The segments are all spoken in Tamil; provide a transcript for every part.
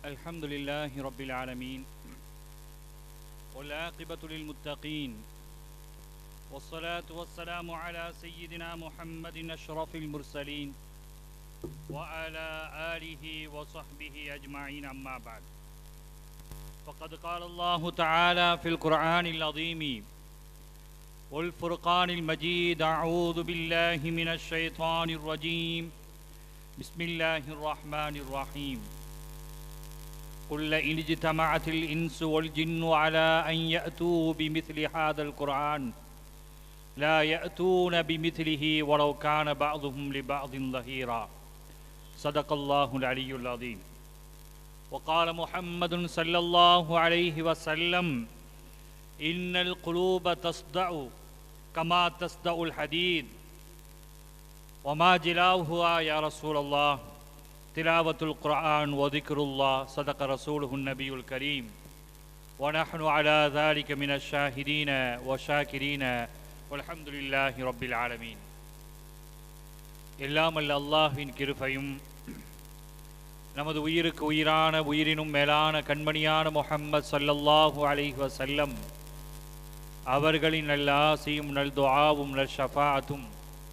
الحمد لله رب العالمين والعاقبة للمتقين والصلاة والسلام على سيدنا محمد أشرف المرسلين وعلى آله وصحبه أجمعين أما بعد فقد قال الله تعالى في القرآن العظيم والفرقان المجيد أعوذ بالله من الشيطان الرجيم بسم الله الرحمن الرحيم قل لئن اجتمعت الإنس والجن على أن يأتوا بمثل هذا القرآن لا يأتون بمثله ولو كان بعضهم لبعض ظهيرا صدق الله العلي العظيم وقال محمد صلى الله عليه وسلم إن القلوب تصدع كما تصدع الحديد وما جلاؤها يا رسول الله تلاوة القرآن وذكر الله صدق رسوله النبي الكريم ونحن على ذلك من الشاهدين وشاكرين والحمد لله رب العالمين எல்லாம் அல்ல அல்லாஹ்வின் கிருபையும் நமது உயிருக்கு உயிரான உயிரினும் மேலான கண்மணியான முஹம்மது ஸல்லல்லாஹு அலைஹி வஸல்லம் அவர்களின் நல்ல ஆசையும் நல் துஆவும் நல் ஷஃபாஅத்தும்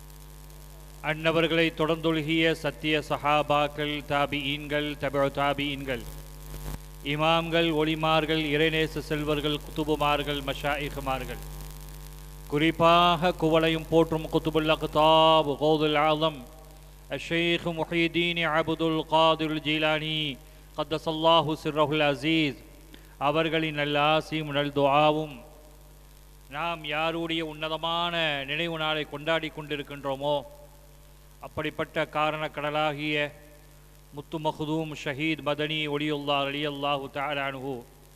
அன்னவர்களை தொடர்ந்தொழுகிய சத்திய சஹாபாக்கள் தாபிஈன்கள் தபு தாபிஈன்கள் இமாம்கள் ஒளிமார்கள் இறைநேச செல்வர்கள் குத்துபுமார்கள் மஷாயிகுமார்கள் குறிப்பாக குவளையும் போற்றும் குத்துபுல் அக்தாப் கௌதுல் ஆலம் الشيخ محي الدين عبد القادر الجيلاني قدس الله سره العزيز அவர்களின் நல்ல ஆசியும் நல் துஆவும் நாம் யாருடைய உன்னதமான நினைவு நாளை கொண்டாடி கொண்டிருக்கின்றோமோ அப்படிப்பட்ட காரண கடலாகிய முத்து மஹதூம் ஷஹீத் மதனி ஒளியுல்லா அலி அல்லாஹு தாலானுஹு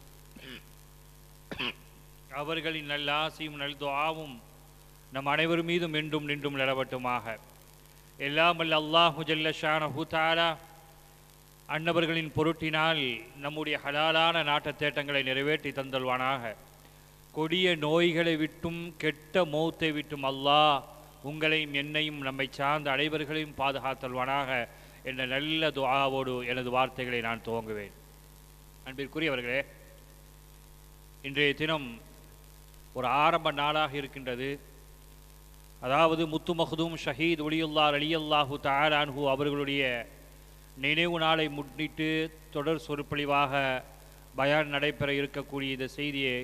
அவர்களின் நல்ல ஆசையும் நல் துஆவும் நம் அனைவர் மீதும் என்றும் நின்றும் நிலவட்டுமாக எல்லாம் அல்ல அல்லாஹு ஜல்ல ஷானஹு தாலா அன்னவர்களின் பொருட்டினால் நம்முடைய ஹலாலான நாட்ட தேட்டங்களை நிறைவேற்றி தந்தல்வானாக கொடிய நோய்களை விட்டும் கெட்ட மௌத்தை விட்டும் அல்லாஹ் உங்களையும் என்னையும் நம்மை சார்ந்த அனைவர்களையும் பாதுகாத்தல்வானாக என்ற நல்ல துஆவோடு எனது வார்த்தைகளை நான் துவங்குவேன் அன்பிற்குரியவர்களே இன்றைய தினம் ஒரு ஆரம்ப நாளாக இருக்கின்றது அதாவது முத்து மஹதூம் ஷஹீத் ஒளியுல்லார் அலியல்லாஹு தாலான்ஹு அவர்களுடைய நினைவு நாளை முன்னிட்டு தொடர் சொற்பொழிவாக பயான் நடைபெற இருக்கக்கூடிய இந்த செய்தியை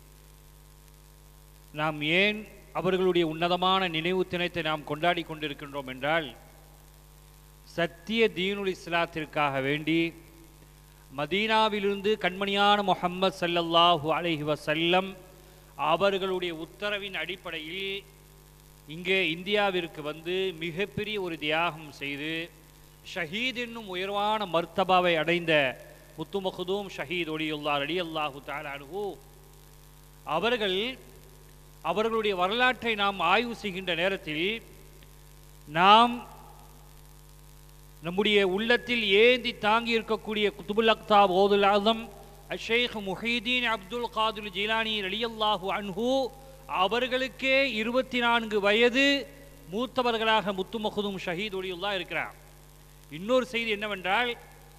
நாம் ஏன் அவர்களுடைய உன்னதமான நினைவு தினத்தை நாம் கொண்டாடி கொண்டிருக்கின்றோம் என்றால் சத்திய தீனுல் இஸ்லாத்திற்காக வேண்டி மதீனாவிலிருந்து கண்மணியான முஹம்மது ஸல்லல்லாஹு அலைஹி வஸல்லம் அவர்களுடைய உத்தரவின் அடிப்படையில் இங்கே இந்தியாவிற்கு வந்து மிகப்பெரிய ஒரு தியாகம் செய்து ஷஹீத் என்னும் உயர்வான மர்த்தபாவை அடைந்த முத்துமகுதூம் ஷஹீத் ஒளியுல்லார் அலி அல்லாஹு தாலானு அவர்கள் அவர்களுடைய வரலாற்றை நாம் ஆய்வு செய்கின்ற நேரத்தில் நாம் நம்முடைய உள்ளத்தில் ஏந்தி தாங்கி இருக்கக்கூடிய குத்துபுல் அக்தாப் ஓதுல் ஆதம் அஷேக் முஹீதீன் அப்துல் காதுல் ஜிலானி அலியல்லாஹு அன்ஹு அவர்களுக்கே இருபத்தி நான்கு வயது மூத்தவர்களாக முத்து மஹதும் ஷஹீத் ஒளியுல்லா இருக்கிறார் இன்னொரு செய்தி என்னவென்றால்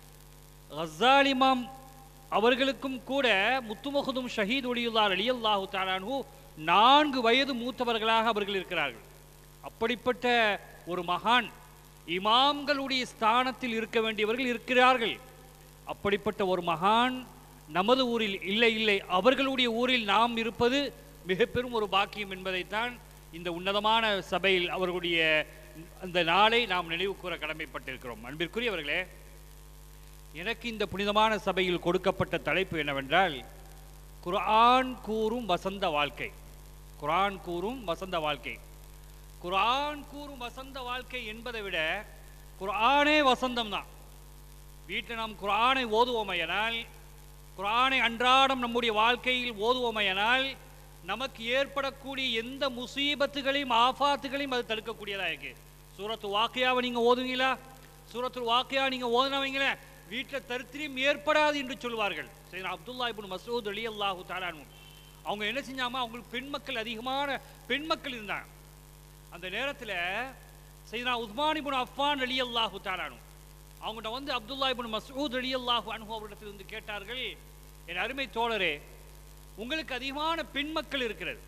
ஹசாலிமாம் அவர்களுக்கும் கூட முத்துமகுதும் ஷஹீத் ஒளியுல்லார் அலியல்லாஹு தாலானு நான்கு வயது மூத்தவர்களாக அவர்கள் இருக்கிறார்கள் அப்படிப்பட்ட ஒரு மகான் இமாம்களுடைய ஸ்தானத்தில் இருக்க வேண்டியவர்கள் இருக்கிறார்கள் அப்படிப்பட்ட ஒரு மகான் நமது ஊரில் இல்லை இல்லை அவர்களுடைய ஊரில் நாம் இருப்பது மிக பெரும் ஒரு பாக்கியம் என்பதைத்தான் இந்த உன்னதமான சபையில் அவர்களுடைய அந்த நாளை நாம் நினைவு கூற கடமைப்பட்டிருக்கிறோம் அன்பிற்குரியவர்களே எனக்கு இந்த புனிதமான சபையில் கொடுக்கப்பட்ட தலைப்பு என்னவென்றால் குர்ஆன் கூறும் வசந்த வாழ்க்கை குர்ஆன் கூறும் வசந்த வாழ்க்கை குர்ஆன் கூறும் வசந்த வாழ்க்கை என்பதை விட குர்ஆனே வசந்தம் தான் வீட்டில் நாம் குர்ஆனை ஓதுவோமையனால் குர்ஆனை அன்றாடம் நம்முடைய வாழ்க்கையில் ஓதுவோமையனால் நமக்கு ஏற்படக்கூடிய எந்த முசீபத்துகளையும் ஆஃபாத்துகளையும் அது தடுக்கக்கூடியதாக இருக்கு சூரத்து வாக்கையாவை நீங்கள் ஓதுவீங்களா சூரத்து வாக்கையா நீங்கள் ஓதுனவங்களே வீட்டில் தரித்திரியம் ஏற்படாது என்று சொல்வார்கள் சரி அப்துல்லா இப்னு மசூத் அலி அல்லாஹு தாலானு அவங்க என்ன செஞ்சாமா அவங்களுக்கு பெண் மக்கள் அதிகமான பெண் மக்கள் இருந்தாங்க அந்த நேரத்தில் செய்தா உஸ்மான் இப்னு அஃபான் அலி அல்லாஹு தாலானு அவங்கள்ட்ட வந்து அப்துல்லா இப்னு மஸ்ஊத் ரலியல்லாஹு அன்ஹு அவரிடத்தில் வந்து கேட்டார்கள் என் அருமை தோழரே உங்களுக்கு அதிகமான பெண் மக்கள் இருக்கிறது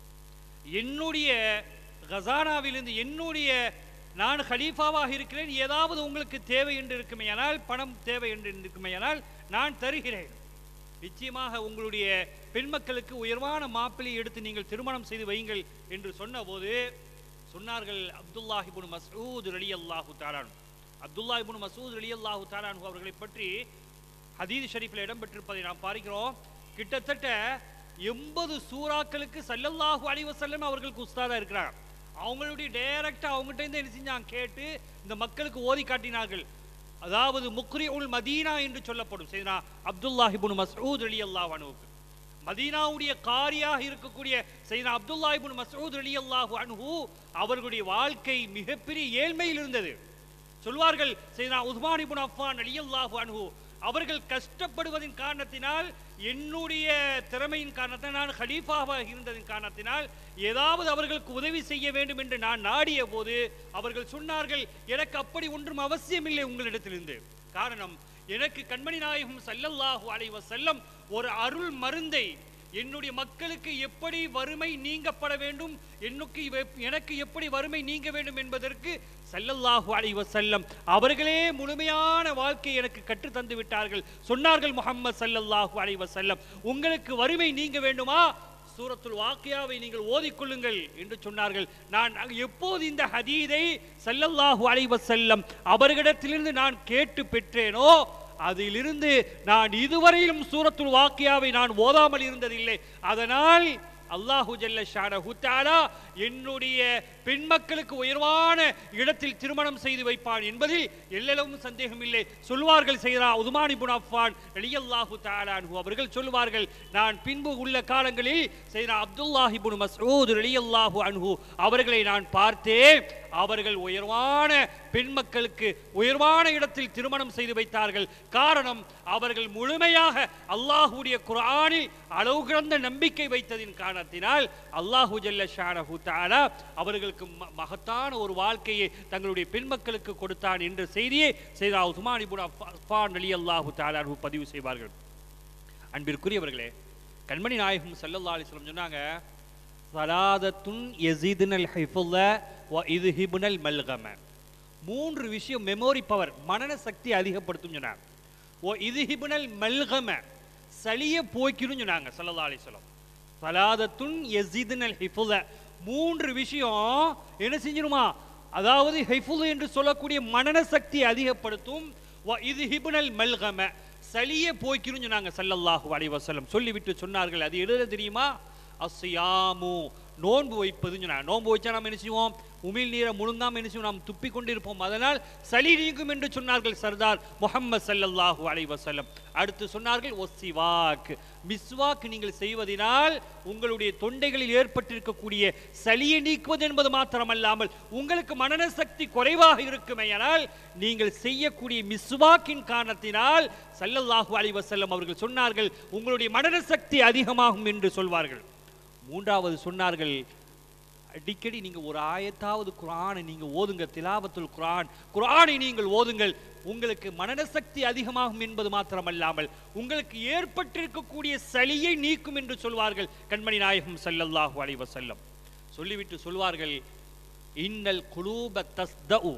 என்னுடைய கசானாவிலிருந்து என்னுடைய நான் ஹலீஃபாவாக இருக்கிறேன் ஏதாவது உங்களுக்கு தேவை என்று இருக்குமேயானால் பணம் தேவை என்று இருக்குமேயானால் நான் தருகிறேன் நிச்சயமாக உங்களுடைய பெண் மக்களுக்கு உயர்வான மாப்பிள்ளை எடுத்து நீங்கள் திருமணம் செய்து வையுங்கள் என்று சொன்னபோது சொன்னார்கள் அப்துல்லாஹிபுன் மசூத் ரலி அல்லாஹு தாலான் அப்துல்லாஹிபுன் மசூத் ரலி அல்லாஹு தாலான் அவர்களை பற்றி ஹதீத் ஷரீஃபில் இடம்பெற்றிருப்பதை நாம் பார்க்கிறோம் கிட்டத்தட்ட எண்பது சூறாக்களுக்கு சல்லல்லாஹு அலைஹி வஸல்லம் அவர்களுக்கு உஸ்தாதா இருக்கிறார் அவங்களுடைய டைரக்டா அவங்ககிட்ட இருந்து என்ன செஞ்சாங்க கேட்டு இந்த மக்களுக்கு ஓதி காட்டினார்கள் அதாவது முக்ரி உல் மதீனா என்று சொல்லப்படும் செய்தா அப்துல்லாஹிபுன் மஸ்ஊத் ரலியல்லாஹு அன்ஹுவுக்கு மதீனாவுடைய காரியாக இருக்கக்கூடிய செய்தா அப்துல்லாஹிபுன் மஸ்ஊத் ரலியல்லாஹு அன்ஹு அவர்களுடைய வாழ்க்கை மிகப்பெரிய ஏழ்மையில் இருந்தது சொல்வார்கள் செய்தா உஸ்மான் இப்னு அஃபான் ரலியல்லாஹு அன்ஹு அவர்கள் கஷ்டப்படுவதின் காரணத்தினால் என்னுடைய திறமையின் காரணத்தினால் நான் ஹலீஃபாவாக இருந்ததின் காரணத்தினால் ஏதாவது அவர்களுக்கு உதவி செய்ய வேண்டும் என்று நான் நாடிய போது அவர்கள் சொன்னார்கள் எனக்கு அப்படி ஒன்றும் அவசியமில்லை உங்களிடத்திலிருந்து காரணம் எனக்கு கண்மணி நாயகம் சல்லல்லாஹு அலைஹி வஸல்லம் ஒரு அருள் மருந்தை என்னுடைய மக்களுக்கு எப்படி வறுமை நீங்கப்பட வேண்டும் என்னுக்கு இவ- எனக்கு எப்படி வறுமை நீங்க வேண்டும் என்பதற்கு சல்லல்லாஹு அலைஹி வஸல்லம் அவர்களே முழுமையான வாழ்க்கை எனக்கு கற்று தந்து விட்டார்கள் சொன்னார்கள் முஹம்மது சல்லல்லாஹு அலைஹி வஸல்லம் உங்களுக்கு வறுமை நீங்க வேண்டுமா சூரத்துல் வாக்கியாவை நீங்கள் ஓதிக்கொள்ளுங்கள் என்று சொன்னார்கள் நான் எப்போது இந்த ஹதீதை சல்லல்லாஹு அலைஹி வஸல்லம் அவர்களிடத்திலிருந்து நான் கேட்டு பெற்றேனோ அதிலிருந்து நான் இதுவரையிலும் சூரத்துல் வாக்கியாவை நான் ஓதாமல் இருந்ததில்லை அதனால் அல்லாஹு ஜல்ல ஷானஹு தஆலா என்னுடைய பெண் மக்களுக்கு உயர்வான இடத்தில் திருமணம் செய்து வைப்பான் என்பதில் எல்லளவும் சந்தேகம் இல்லை சொல்வார்கள் செய்தா உதுமான் இப்னு அஃபான் ரலியல்லாஹு தஆலா அன்ஹு அவர்கள் சொல்வார்கள் நான் பின்பு உள்ள காலங்களில் செய்தா அப்துல்லாஹ் இப்னு மஸ்ஊத் ரலியல்லாஹு அன்ஹு அவர்களை நான் பார்த்தேன் அவர்கள் உயர்வான பெண் மக்களுக்கு உயர்வான இடத்தில் திருமணம் செய்து வைத்தார்கள் காரணம் அவர்கள் முழுமையாக அல்லாஹுடைய குர்ஆனில் அளவு கிடந்த நம்பிக்கை வைத்ததின் காரணத்தினால் அல்லாஹு ஜல்ல ஷானஹு தஆலா அவர்களுக்கு ம- மகத்தான ஒரு வாழ்க்கையை தங்களுடைய பெண் மக்களுக்கு கொடுத்தான் என்ற செய்தியை செய்தா உஸ்மான் இப்னு அஃபான் ரலியல்லாஹு தஆலா அன்ஹு பதிவு செய்வார்கள் அன்பிற்குரியவர்களே கண்மணி நாயகம் ஸல்லல்லாஹு அலைஹி வஸல்லம் சொன்னாங்க சலாதத்துன் யஸிதுனல் ஹிஃபுல்ல வ இதுஹிபுனல் மல்கம மூன்று விஷயம் மெமோரி பவர் மனன சக்தி அதிகப்படுத்தும் சொன்னாங்க ஓ இதுஹிபுனல் மல்கம சளிய போக்கிடும் சொன்னாங்க ஸல்லல்லாஹு அலைஹி வஸல்லம் சலாதத்துன் யஸிதுனல் ஹிஃபுல்ல மூன்று விஷயம் என்ன செஞ்சிருமா அதாவது ஹைஃபுல் என்று சொல்லக்கூடிய மனன சக்தி அதிகப்படுத்தும் வ இதுஹிபுனல் மல்கம சளிய போய்க்கிரும் சொன்னாங்க ஸல்லல்லாஹு அலைஹி வஸல்லம் சொல்லிவிட்டு சொன்னார்கள் அது எழுத தெரியுமா அஸ்ஸியாமு நோன்பு வைப்பதுன்னு சொன்னாங்க நோன்பு வச்சா நம்ம என்ன செய்வோம் உமிழ் நீரை முழுங்காம என்ன செய்வோம் நாம் துப்பி கொண்டிருப்போம் அதனால் சளி நீங்கும் என்று சொன்னார்கள் சர்தார் முஹம்மது ஸல்லல்லாஹு அலைஹி வஸல்லம் அடுத்து சொன்னார்கள் ஒசிவாக் மிஸ்வாக் நீங்கள் செய்வதினால் உங்களுடைய தொண்டைகளில் ஏற்பட்டிருக்கக்கூடிய சளியை நீக்குவது என்பது மாத்திரமல்லாமல் உங்களுக்கு மனன சக்தி குறைவாக இருக்குமேயானால் நீங்கள் செய்யக்கூடிய மிஸ்வாக்கின் காரணத்தினால் ஸல்லல்லாஹு அலைஹி வஸல்லம் அவர்கள் சொன்னார்கள் உங்களுடைய மனன சக்தி அதிகமாகும் என்று சொல்வார்கள் மூன்றாவது சொன்னார்கள் அடிக்கடி நீங்க ஒரு ஆயத்தாவது குர்ஆனை நீங்க ஓதுங்க திலாவத்துல் குர்ஆன் குர்ஆனை நீங்கள் ஓதுங்கள் உங்களுக்கு மனநசக்தி அதிகமாகும் என்பது மாத்திரமல்லாமல் உங்களுக்கு ஏற்பட்டிருக்கக்கூடிய சளியை நீக்கும் என்று சொல்வார்கள் கண்மணி நாயகம் ஸல்லல்லாஹு அலைஹி வஸல்லம் சொல்லிவிட்டு சொல்வார்கள் இன்னல் குலூப தஸ்தஉ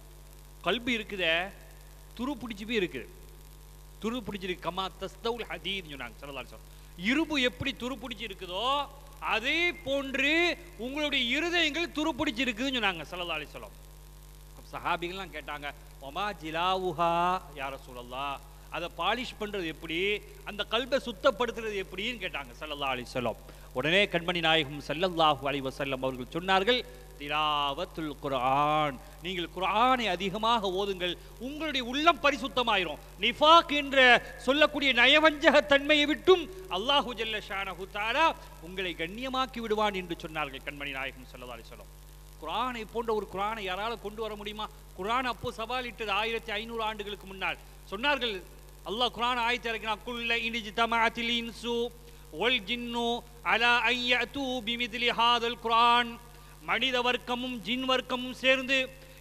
கல்பு இருக்குதே துரு பிடிச்சி போய் இருக்குது துரு பிடிச்சிருக்கு கமா தஸ்தவுல் ஹதீத் சொன்னாங்க ஸல்லல்லாஹு அலைஹி வஸல்லம் இரும்பு எப்படி துரு பிடிச்சி இருக்குதோ அதே போன்று உங்களுடைய இருதயங்கள் துரு பிடிச்சி இருக்குதுன்னு சொன்னாங்க ஸல்லல்லாஹு அலைஹி வஸல்லம் அப்ப சஹாபிகள்லாம் கேட்டாங்க ஒமா ஜிலாவுஹா யார சொல்லலாம் அதை பாலிஷ் பண்றது எப்படி அந்த கல்பை சுத்தப்படுத்துறது எப்படின்னு கேட்டாங்க ஸல்லல்லாஹு அலைஹி வஸல்லம் உடனே கண்மணி நாயகம் ஸல்லல்லாஹு அலைஹி வஸல்லம் அவர்கள் சொன்னார்கள் திலாவத்துல் குர்ஆன் நீங்கள் குர்ஆனை அதிகமாக ஓதுங்கள் உங்களுடைய உள்ளம் பரிசுத்தமாயிரும் நிஃபாக் என்ற சொல்லக்கூடிய நயவஞ்சக தன்மையை விட்டும் அல்லாஹு ஜல்ல ஷானஹு தஆலா உங்களை கண்ணியமாக்கி விடுவான் என்று சொன்னார்கள் கண்மணி நாயகம் ஸல்லல்லாஹு அலைஹி வஸல்லம் குர்ஆனை போன்ற ஒரு குர்ஆனை யாரால கொண்டு வர முடியுமா குர்ஆன் அப்போ சவாலிட்டது ஆயிரத்தி ஐநூறு ஆண்டுகளுக்கு முன்னால் சொன்னார்கள் அல்லாஹ் குர்ஆன் ஆயத்தை இறக்கினா குல்ல இனிஜ் தமாத்தில் இன்சு ஒல் ஜின்னு அலா ஐயத்து பிமிதிலி ஹாதல் குர்ஆன் மனித வர்க்கமும் ஜின் வர்க்கமும் சேர்ந்து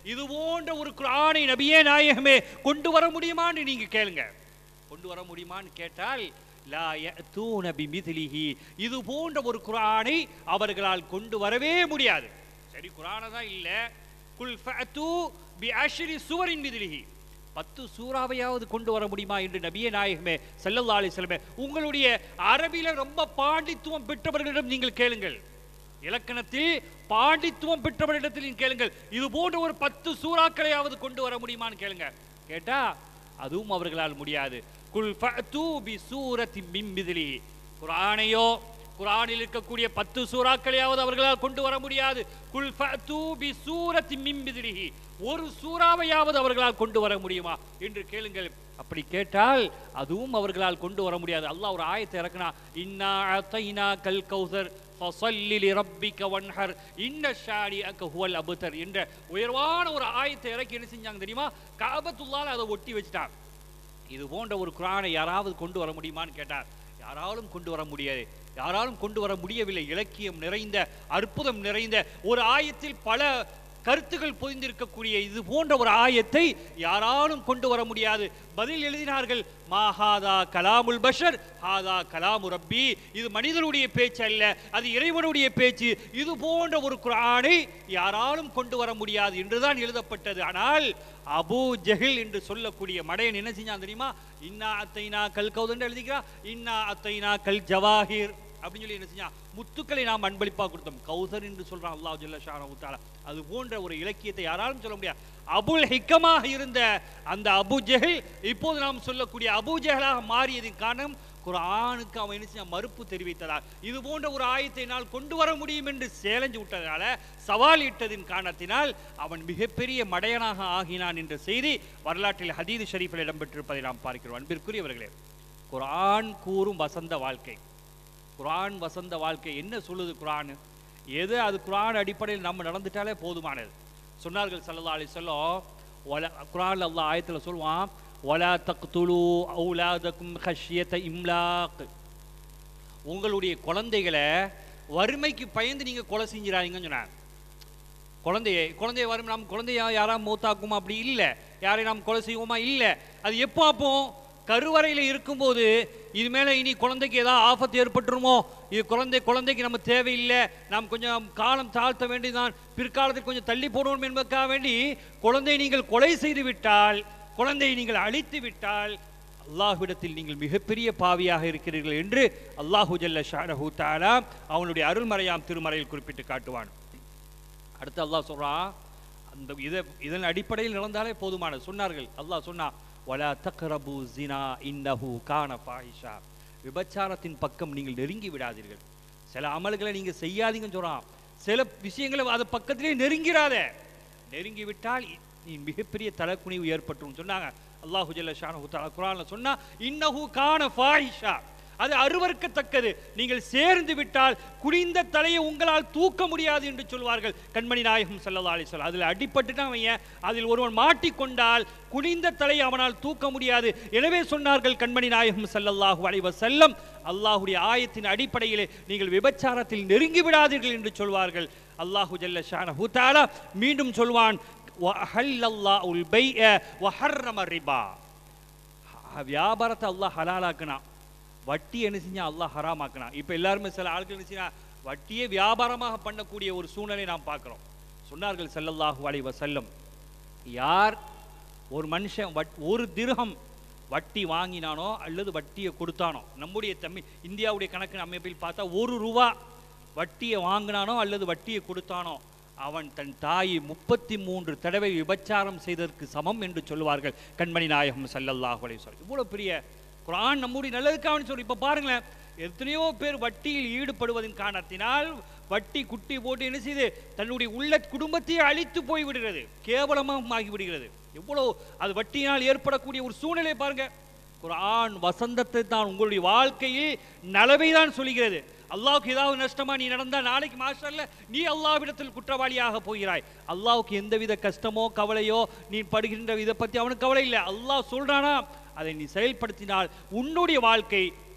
இது போன்ற ஒரு குரானை நபியே நாயகமே கொண்டு வர முடியுமான்னு நீங்க கேளுங்க கொண்டு வர முடியுமான்னு கேட்டால் லா யஅதூன பிமித்லிஹி இது போன்ற ஒரு குரானை அவர்களால் கொண்டு வரவே முடியாது சரி குரானை தான் இல்ல குல் ஃபஅது பி அஷ்ரி சுவரின் மித்லிஹி பத்து சூறாவையாவது கொண்டு வர முடியுமா என்று நபியே நாயகமே ஸல்லல்லாஹு அலைஹி வஸல்லம் உங்களுடைய அரபில ரொம்ப பாண்டித்துவம் பெற்றவர்களிடம் நீங்கள் கேளுங்கள் இலக்கணத்தில் பாண்டித்துவம் பெற்றவரிடத்தில் நீங்கள் கேளுங்கள் இது போன்ற ஒரு பத்து சூறாக்களையாவது கொண்டு வர முடியுமான்னு கேளுங்க கேட்டா அதுவும் அவர்களால் முடியாது குல் ஃபஅது பி சூரத்தி மின் மித்லி குர்ஆனையோ குர்ஆனில் இருக்கக்கூடிய பத்து சூறாக்களையாவது அவர்களால் கொண்டு வர முடியாது குல் ஃபஅது பி சூரத்தி மின் மித்லிஹி ஒரு சூறாவையாவது அவர்களால் கொண்டு வர முடியுமா என்று கேளுங்கள் அப்படி கேட்டால் அதுவும் அவர்களால் கொண்டு வர முடியாது அல்லாஹ் ஒரு ஆயத்தை இறக்குனா இன்னா அத்தைனா கல் கௌசர் ஃபஸல்லி லிரப்பிக வன்ஹர் இன்ன ஷானிஅக ஹுவல் அபுதர் என்ற உயர்வான ஒரு ஆயத்தை இறக்கி என்ன செஞ்சாங்க தெரியுமா காபத்துல்லால அதை ஒட்டி வச்சுட்டாங்க இது போன்ற ஒரு குரானை யாராவது கொண்டு வர முடியுமான்னு கேட்டார் யாராலும் கொண்டு வர முடியாது யாராலும் கொண்டு வர முடியவில்லை இலக்கியம் நிறைந்த அற்புதம் நிறைந்த ஒரு ஆயத்தில் பல கருத்துகள் பொதிந்திருக்கக்கூடிய இது போன்ற ஒரு ஆயத்தை யாராலும் கொண்டு வர முடியாது பதில் எழுதினார்கள் மாஹாதா கலாமுல் பஷர் ஹாதா கலாமு ரப்பி இது மனிதனுடைய பேச்சு அல்ல அது இறைவனுடைய பேச்சு இது போன்ற ஒரு குரானை யாராலும் கொண்டு வர முடியாது என்றுதான் எழுதப்பட்டது ஆனால் அபூ ஜஹில் என்று சொல்லக்கூடிய மடையன் என்ன செஞ்சான் தெரியுமா இன்னா அத்தைனா கல் கௌதன் எழுதிக்கிறா இன்னா அத்தைனா கல் ஜவாஹிர் அப்படின்னு சொல்லி என்ன செஞ்சான் முத்துக்களை நாம் அன்பளிப்பா கொடுத்தோம் கௌசர் என்று சொல்றான் அல்லாஹ் ஜல்ல ஷானஹு தஆலா அது போன்ற ஒரு இலக்கியத்தை யாராலும் சொல்ல முடியாது அபுல் ஹிக்கமாக இருந்த அந்த அபு ஜஹில் இப்போது நாம் சொல்லக்கூடிய அபு ஜஹலாக மாறியதின் காரணம் குர்ஆனுக்கு அவன் என்ன செஞ்சான் மறுப்பு தெரிவித்ததால் இது போன்ற ஒரு ஆயத்தை என்னால் கொண்டு வர முடியும் என்று சேலஞ்சு விட்டதனால சவால் இட்டதின் காரணத்தினால் அவன் மிகப்பெரிய மடையனாக ஆகினான் என்ற செய்தி வரலாற்றில் ஹதீது ஷரீஃபில் இடம்பெற்றிருப்பதை நாம் பார்க்கிறோம் அன்பிற்குரியவர்களே குர்ஆன் கூறும் வசந்த வாழ்க்கை குர்ஆன் வசந்த வாழ்க்கை என்ன சொல்லுது குர்ஆன் எது அது குர்ஆன் அடிப்படையில் நம்ம நடந்துட்டாலே போதுமானது சொன்னார்கள் ஸல்லல்லாஹு அலைஹி வஸல்லம் வல குர்ஆன்ல அல்லாஹ் ஆயத்துல சொல்வான் வலா தக்துலு அவுலாதக்கும் ஹஷ்யத இம்லாக் உங்களுடைய குழந்தைகளை வறுமைக்கு பயந்து நீங்க கொலை செஞ்சிடாதீங்கன்னு சொன்னாங்க குழந்தையை குழந்தைய வரும் நாம் குழந்தைய யாராவது மூத்தாக்குமா அப்படி இல்லை யாரை நாம் கொலை செய்வோமா இல்லை அது எப்போ அப்போ கருவறையில் இருக்கும்போது இது மேலே இனி குழந்தைக்கு ஏதாவது ஆபத்து ஏற்பட்டுருமோ இது குழந்தை குழந்தைக்கு நம்ம தேவையில்லை நாம் கொஞ்சம் காலம் தாழ்த்த வேண்டியதான் பிற்காலத்தில் கொஞ்சம் தள்ளி போடணும் என்பதற்காக வேண்டி குழந்தையை நீங்கள் கொலை செய்து விட்டால் குழந்தையை நீங்கள் அழித்து விட்டால் அல்லாஹ்விடத்தில் நீங்கள் மிகப்பெரிய பாவியாக இருக்கிறீர்கள் என்று அல்லாஹு ஜல்ல ஷானஹு தஆலா அவனுடைய அருள்மறையாம் திருமறையில் குறிப்பிட்டு காட்டுவான் அடுத்து அல்லாஹ் சொல்றான் அந்த இதை இதன் அடிப்படையில் நடந்தாலே போதுமானது சொன்னார்கள் அல்லாஹ் சொன்னா வலா தக்ரபு ஜினா இன்னஹு கான ஃபாஹிஷா விபச்சாரத்தின் பக்கம் நீங்கள் நெருங்கி விடாதீர்கள் சில அமல்களை நீங்க செய்யாதீங்கன்னு சொல்றான் சில விஷயங்களை அது பக்கத்திலே நெருங்கிறாத நெருங்கி விட்டால் இ- நீ மிகப்பெரிய தலக்குனிவு ஏற்பட்டுரும் சொன்னாங்க அல்லாஹு ஜல்ல ஷானஹு தஆலா குர்ஆன்ல சொன்னா இன்னஹு கான ஃபாஹிஷா அது அருவருக்கத்தக்கது நீங்கள் சேர்ந்து விட்டால் குனிந்த தலையை உங்களால் தூக்க முடியாது என்று சொல்வார்கள் கண்மணி நாயகம் ஸல்லல்லாஹு அலைஹி வஸல்லம் அதில் அடிபட்டுட்டான் அவன் ஏன்? அதில் ஒருவன் மாட்டிக்கொண்டால் குனிந்த தலையை அவனால் தூக்க முடியாது எனவே சொன்னார்கள் கண்மணி நாயகம் ஸல்லல்லாஹு அலைஹி வஸல்லம் அல்லாஹ்வுடைய ஆயத்தின் அடிப்படையிலே நீங்கள் விபச்சாரத்தில் நெருங்கி விடாதீர்கள் என்று சொல்வார்கள் அல்லாஹு ஜல்ல ஷானஹு தஆலா மீண்டும் சொல்வான் வஹல்லல்லாஹுல் பைஅ வஹர்ரம ரிபா வியாபாரத்தை அல்லாஹ் ஹலாலாக்குனான் வட்டி என்ன செஞ்சா அல்லாஹ் ஹராமாக்குனான் இப்போ எல்லாருமே சில ஆட்கள் என்ன செய்யறாங்க வட்டியே வியாபாரமாக பண்ணக்கூடிய ஒரு சூழ்நிலை நாம் பார்க்கிறோம் சொன்னார்கள் ஸல்லல்லாஹு அலைஹி வஸல்லம் யார் ஒரு மனுஷன் வட் ஒரு திர்ஹம் வட்டி வாங்கினானோ அல்லது வட்டியை கொடுத்தானோ நம்முடைய தமிழ் இந்தியாவுடைய கணக்கு அமைப்பில் பார்த்தா ஒரு ரூபா வட்டியை வாங்கினானோ அல்லது வட்டியை கொடுத்தானோ அவன் தன் தாயை முப்பத்தி மூன்று தடவை விபச்சாரம் செய்ததற்கு சமம் என்று சொல்லுவார்கள் கண்மணி நாயகம் ஸல்லல்லாஹு அலைஹி வஸல்லம் இவ்வளவு பெரிய குர்ஆன் நம்முடைய நல்லதுக்காக சொல்லி இப்போ பாருங்களேன் எத்தனையோ பேர் வட்டியில் ஈடுபடுவதன் காரணத்தினால் வட்டி குட்டி போட்டு என்ன செய்து தன்னுடைய உள்ள குடும்பத்தையே அழித்து போய் விடுகிறது கேவலமாக ஆகி விடுகிறது எவ்வளோ அது வட்டியினால் ஏற்படக்கூடிய ஒரு சூழ்நிலை பாருங்க குர்ஆன் வசந்தத்தை தான் உங்களுடைய வாழ்க்கையில் நலவை தான் சொல்கிறது அல்லாஹ்வுக்கு ஏதாவது நஷ்டமா நீ நடந்தா நாளைக்கு மாஸ்டர்ல நீ அல்லாஹ்விடத்தில் குற்றவாளியாக போகிறாய் அல்லாஹ்வுக்கு எந்தவித கஷ்டமோ கவலையோ நீ படுகின்ற இதை பத்தி அவனுக்கு கவலை இல்லை அல்லாஹ் சொல்றானா அதை நீ செயல்படுத்தினால் உன்னுடைய வாழ்க்கை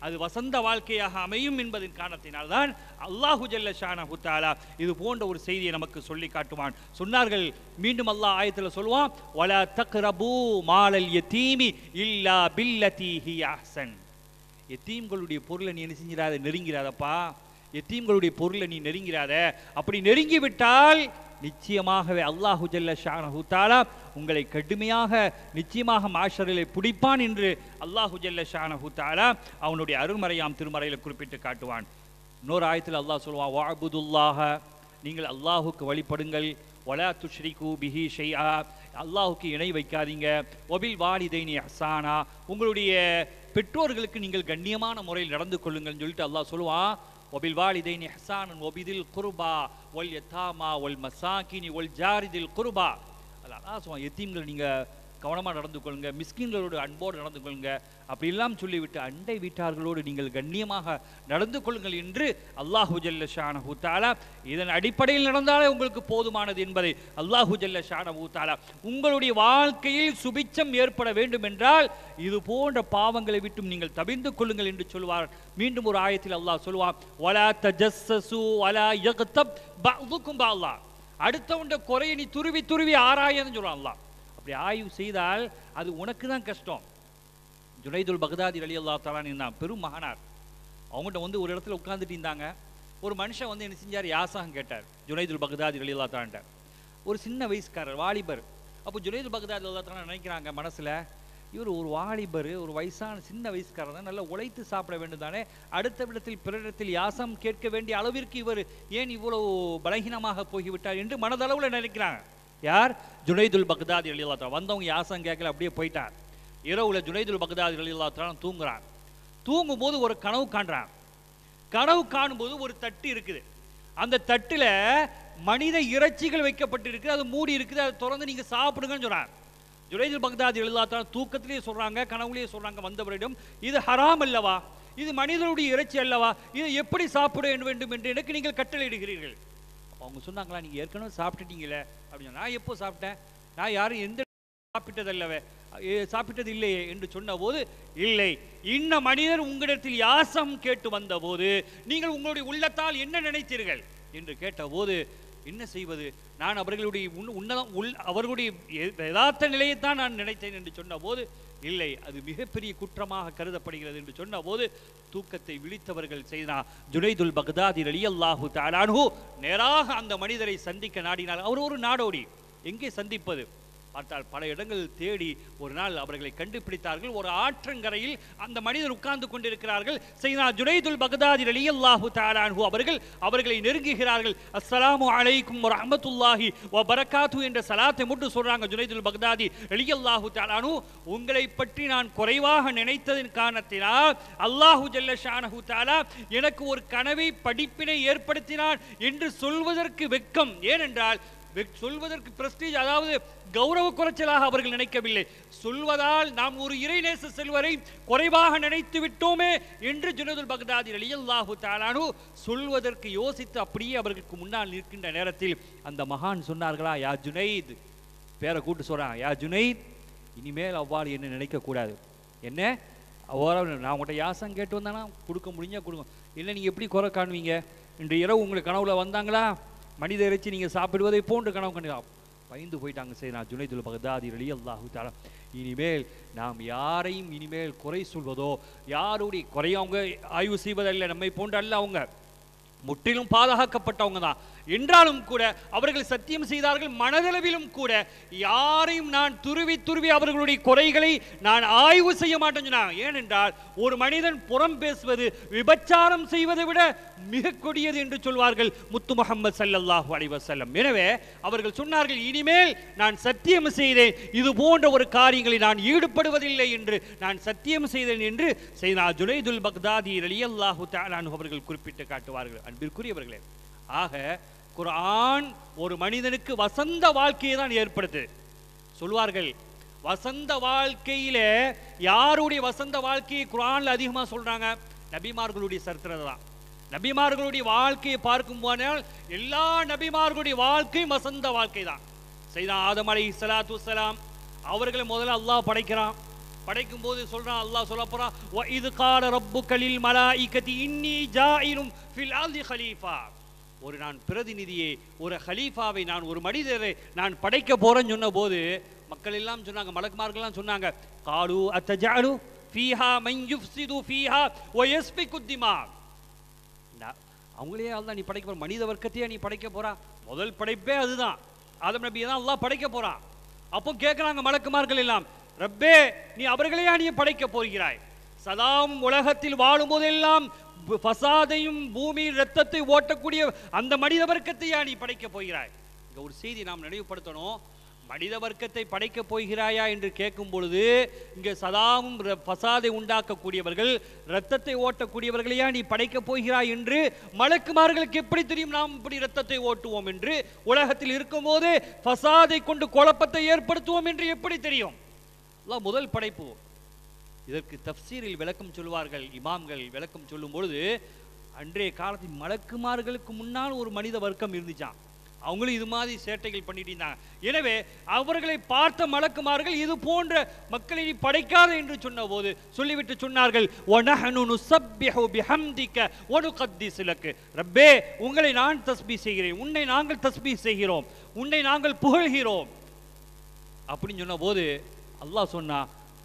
அது வசந்த வாழ்க்கையாக அமையும் என்பதன் காரணத்தினால்தான் அல்லாஹு ஜல்ல ஷானஹு தஆலா இது போன்ற ஒரு செய்தியை நமக்கு சொல்லி காட்டுவான் சொன்னார்கள் மீண்டும் அல்லாஹ் ஆயத்தில் சொல்லுவான் வலா தக்ரபூ மாலல் யதீமி இல்லா பில்லதி ஹி அஹ்சன் எத்தீம்களுடைய பொருளை நீ என்ன செஞ்சிடாத நெருங்கிறாதப்பா எத்தீம்களுடைய பொருளை நீ நெருங்கிறாத அப்படி நெருங்கி விட்டால் நிச்சயமாகவே அல்லாஹு ஜல்ல ஷானஹு தஆலா உங்களை கடுமையாக நிச்சயமாக மாஷரிலே பிடிப்பான் என்று அல்லாஹு ஜல்ல ஷானஹு தஆலா அவனுடைய அருள்மறையாம் திருமறையில் குறிப்பிட்டு காட்டுவான் இன்னொரு ஆயத்தில் அல்லாஹ் சொல்லுவான் வாபுதுல்லாஹ நீங்கள் அல்லாஹுக்கு வழிபடுங்கள் வலா துஷ்ரிகு பிஹி ஷைஆ அல்லாஹுக்கு இணை வைக்காதீங்க ஒபில் வாலிதைனி அஹ்சானா உங்களுடைய பெற்றோர்களுக்கு நீங்கள் கண்ணியமான முறையில் நடந்து கொள்ளுங்கள்னு சொல்லிட்டு அல்லாஹ் சொல்லுவான் ஒபில் வாலிதைனி ஹசானன் ஒபிதில் குருபா ஒல் யத்தாமா ஒல் மசாக்கினி ஒல் ஜாரிதில் குருபா அல்லாஹ் சொல்லுவான் எத்தீம்கள் நீங்கள் கவனமாக நடந்து கொள்ளுங்க மிஸ்கின்களோடு அன்போடு நடந்து கொள்ளுங்க அப்படி எல்லாம் சொல்லிவிட்டு அண்டை வீட்டார்களோடு நீங்கள் கண்ணியமாக நடந்து கொள்ளுங்கள் என்று அல்லாஹு ஜல்ல ஷானஹு தாலா இதன் அடிப்படையில் நடந்தாலே உங்களுக்கு போதுமானது என்பதை அல்லாஹு ஜல்ல ஷானஹு தாலா உங்களுடைய வாழ்க்கையில் சுபிச்சம் ஏற்பட வேண்டும் என்றால் இது போன்ற பாவங்களை விட்டும் நீங்கள் தவிர்ந்து கொள்ளுங்கள் என்று சொல்வார் மீண்டும் ஒரு ஆயத்தில் அல்லாஹ் சொல்வான் வலா தஜஸ்ஸசு வலா யக்தப் பஅதுக்கும் பஅல்லா அடுத்தவண்ட குறையை நீ துருவி துருவி ஆராயன்னு சொல்றான் அல்லாஹ் அப்படி ஆய்வு செய்தால் அது உனக்கு தான் கஷ்டம் ஜுனைதுல் பகதாதி அலி அல்லா தலான் இருந்தான் பெரும் மகானார் அவங்ககிட்ட வந்து ஒரு இடத்துல உட்கார்ந்துட்டு இருந்தாங்க ஒரு மனுஷன் வந்து என்ன செஞ்சார் யாசகம் கேட்டார் ஜுனைதுல் பகதாதி அலி அல்லா தலான்ட்ட ஒரு சின்ன வயசுக்காரர் வாலிபர் அப்போ ஜுனைதுல் பகதாதி அல்லா தலான் நினைக்கிறாங்க மனசுல இவர் ஒரு வாலிபர் ஒரு வயசான சின்ன வயசுக்காரர் தான் நல்லா உழைத்து சாப்பிட வேண்டும் தானே அடுத்த விடத்தில் பிறரிடத்தில் யாசம் கேட்க வேண்டிய அளவிற்கு இவர் ஏன் இவ்வளவு பலகீனமாக போய்விட்டார் என்று மனதளவில் நினைக்கிறாங்க யார் ஜுனைதுல் பக்தாதி அலில்லா வந்தவங்க யாசம் கேட்கல அப்படியே போயிட்டார் இரவுல ஜுனைதுல் பக்தாதி அலில்லா தூங்குறான் தூங்கும் போது ஒரு கனவு காண்றான் கனவு காணும்போது ஒரு தட்டு இருக்குது அந்த தட்டுல மனித இறைச்சிகள் வைக்கப்பட்டிருக்கு அது மூடி இருக்குது அதை திறந்து நீங்க சாப்பிடுங்கன்னு சொல்றான் ஜுனைதுல் பக்தாதி எழுதாத்தான் தூக்கத்திலேயே சொல்றாங்க கனவுலேயே சொல்றாங்க வந்தவரிடம் இது ஹராம் அல்லவா இது மனிதனுடைய இறைச்சி அல்லவா இதை எப்படி சாப்பிட வேண்டும் என்று எனக்கு நீங்கள் கட்டளையிடுகிறீர்கள் அப்ப அவங்க சொன்னாங்களா நீங்க ஏற்கனவே சாப்பிட்டுட்டீங்களே அப்படின்னு நான் எப்போ சாப்பிட்டேன் நான் யாரும் எந்த சாப்பிட்டதல்லவே ஏ, சாப்பிட்டது இல்லையே என்று சொன்னபோது இல்லை இன்ன மனிதர் உங்களிடத்தில் யாசம் கேட்டு வந்தபோது நீங்கள் உங்களுடைய உள்ளத்தால் என்ன நினைத்தீர்கள் என்று கேட்டபோது என்ன செய்வது நான் அவர்களுடைய உன்- உன்னதம் உள் அவர்களுடைய எ- யதார்த்த நிலையைத்தான் நான் நினைத்தேன் என்று சொன்னபோது இல்லை அது மிகப்பெரிய குற்றமாக கருதப்படுகிறது என்று சொன்னபோது தூக்கத்தை விழித்தவர்கள் செய்தார் ஜுனைதுல் பக்தாதி ரலியல்லாஹு தஆலாஹு நேராக அந்த மனிதரை சந்திக்க நாடினார் அவர் ஒரு நாடோடி எங்கே சந்திப்பது பார்த்தால் பல இடங்களில் தேடி ஒரு நாள் அவர்களை கண்டுபிடித்தார்கள் ஒரு ஆற்றங்கரையில் அந்த மனிதர் உட்கார்ந்து கொண்டிருக்கிறார்கள் செய்தா ஜுனைதுல் பகதாதி ரலியல்லாஹு தஆலாஹு அவர்கள் அவர்களை நெருங்குகிறார்கள் அஸ்ஸலாமு அலைக்கும் வ ரஹ்மத்துல்லாஹி வ பரக்காத்து என்ற சலாத்தை மட்டும் சொல்றாங்க ஜுனைதுல் பகதாதி ரலியல்லாஹு தஆலாஹு உங்களை பற்றி நான் குறைவாக நினைத்ததின் காரணத்தினால் அல்லாஹு ஜல்ல ஷானஹு தஆலா எனக்கு ஒரு கனவை படிப்பினை ஏற்படுத்தினான் என்று சொல்வதற்கு வெட்கம் ஏனென்றால் வெக்- சொல்வதற்கு பிரஸ்டீஜ் அதாவது கௌரவ குறைச்சலாக அவர்கள் நினைக்கவில்லை சொல்வதால் நாம் ஒரு இறைநேச செல்வரை குறைவாக நினைத்து விட்டோமே என்று ஜுனதுல் பக்தாதி ரலியல்லாஹு தாலானு சொல்வதற்கு யோசித்து அப்படியே அவர்களுக்கு முன்னால் நிற்கின்ற நேரத்தில் அந்த மகான் சொன்னார்களா யா ஜுனைத் பேரை கூட்டு சொல்றான் யா ஜுனைத் இனிமேல் அவ்வாறு என்ன நினைக்க கூடாது என்ன அவ்வாறு நான் உங்கள்கிட்ட யாசம் கேட்டு வந்தானா கொடுக்க முடிஞ்சா கொடுங்க இல்லை நீங்கள் எப்படி குறை காணுவீங்க இன்று இரவு உங்களுக்கு கனவுல வந்தாங்களா மனித இறைச்சி நீங்கள் சாப்பிடுவதை போன்று கனவு கண்டு பயந்து போயிட்டாங்க சரி நான் ஜுனைதுல் பகதாதி ரலி அல்லாஹு தாலா இனிமேல் நாம் யாரையும் இனிமேல் குறை சொல்வதோ யாருடைய குறையும் அவங்க ஆய்வு செய்வதல்ல நம்மை போன்று அல்ல அவங்க முற்றிலும் பாதுகாக்கப்பட்டவங்க தான் என்றாலும் கூட அவர்கள் சத்தியம் செய்தார்கள் மனதளவிலும் கூட யாரையும் நான் துருவி துருவி அவர்களுடைய குறைகளை நான் ஆய்வு செய்ய மாட்டேன்னு சொன்னாங்க ஏனென்றால் ஒரு மனிதன் புறம் பேசுவது விபச்சாரம் செய்வதை விட மிக கொடியது என்று சொல்வார்கள் முத்து முகமது சல்லல்லாஹு அலைஹி வஸல்லம் எனவே அவர்கள் சொன்னார்கள் இனிமேல் நான் சத்தியம் செய்தேன் இது போன்ற ஒரு காரியங்களை நான் ஈடுபடுவதில்லை என்று நான் சத்தியம் செய்தேன் என்று செய்தா ஜுனைதுல் பக்தாதி ரலியல்லாஹு தஆலானு அவர்கள் குறிப்பிட்டு காட்டுவார்கள் அன்பிற்குரியவர்களே ஆக குர்ஆன் ஒரு மனிதனுக்கு வசந்த வாழ்க்கையை தான் ஏற்படுத்து சொல்வார்கள் வசந்த வாழ்க்கையில யாருடைய வசந்த வாழ்க்கையை குர்ஆன்ல அதிகமா சொல்றாங்க நபிமார்களுடைய சரித்திரத்தை தான் நபிமார்களுடைய வாழ்க்கையை பார்க்கும் போனால் எல்லா நபிமார்களுடைய வாழ்க்கையும் வசந்த வாழ்க்கை தான் செய்தா ஆதம் அலை சலாத்து வசலாம் அவர்களை முதல்ல அல்லாஹ் படைக்கிறான் படைக்கும் போது சொல்றான் அல்லாஹ் சொல்ல போறான் "வ இது கால ரப்பு கலில் மலாயிகதி இன்னி ஜாயிரும் ஃபில் ஆல்தி ஹலீஃபா ஒரு நான் பிரதிநிதியை ஒரு ஹலீஃபாவை நான் ஒரு மனிதரை நான் படைக்க போறேன்னு சொன்ன போது மக்கள் எல்லாம் சொன்னாங்க மலக்குமார்கள்லாம் சொன்னாங்க காலு அத்தஜாலு ஃபீஹா மன் யுஃப்சிது ஃபீஹா வ யஸ்பிகு திமா நா- அவங்களே அல்லாஹ் நீ படைக்க போற மனித வர்க்கத்தையே நீ படைக்க போறா முதல் படைப்பே அதுதான் ஆதம் நபியை தான் அல்லாஹ் படைக்க போறான் அப்போ கேட்குறாங்க மலக்குமார்கள் எல்லாம் ரப்பே நீ அவர்களையா நீ படைக்க போகிறாய் சதாம் உலகத்தில் வாழும் போதெல்லாம் ப- ஃபசாதையும் பூமி ரத்தத்தை ஓட்டக்கூடிய அந்த மனித வர்க்கத்தையா நீ படைக்க போகிறாய் இங்க ஒரு செய்தி நாம் நினைவுபடுத்தணும் மனித வர்க்கத்தை படைக்கப் போகிறாயா என்று கேட்கும் பொழுது இங்கே சதாவும் ர- ஃபசாதை உண்டாக்கக்கூடியவர்கள் இரத்தத்தை ஓட்டக்கூடியவர்களையா நீ படைக்கப் போகிறாய் என்று மலக்குமார்களுக்கு எப்படி தெரியும் நாம் இப்படி இரத்தத்தை ஓட்டுவோம் என்று உலகத்தில் இருக்கும்போது ஃபசாதை கொண்டு குழப்பத்தை ஏற்படுத்துவோம் என்று எப்படி தெரியும் அல்லாஹ் முதல் படைப்பு இதற்கு தஃப்சீரில் விளக்கம் சொல்வார்கள் இமாம்கள் விளக்கம் சொல்லும் பொழுது அன்றைய காலத்தில் மலக்குமார்களுக்கு முன்னால் ஒரு மனித வர்க்கம் இருந்துச்சாம் அவங்களும் இது மாதிரி சேட்டைகள் பண்ணிட்டு இருந்தாங்க எனவே அவர்களை பார்த்த மலக்குமார்கள் இது போன்ற மக்களை நீ படைக்காத என்று சொன்னபோது சொல்லிவிட்டு சொன்னார்கள் "வநஹ்னு நுஸப்பிஹு பிஹம்திக வனுகத்திஸு லக்கு." ரப்பே உங்களை நான் தஸ்பீ செய்கிறேன் உன்னை நாங்கள் தஸ்பீ செய்கிறோம் உன்னை நாங்கள் புகழ்கிறோம் அப்படின்னு சொன்ன போது அல்லாஹ் சொன்னா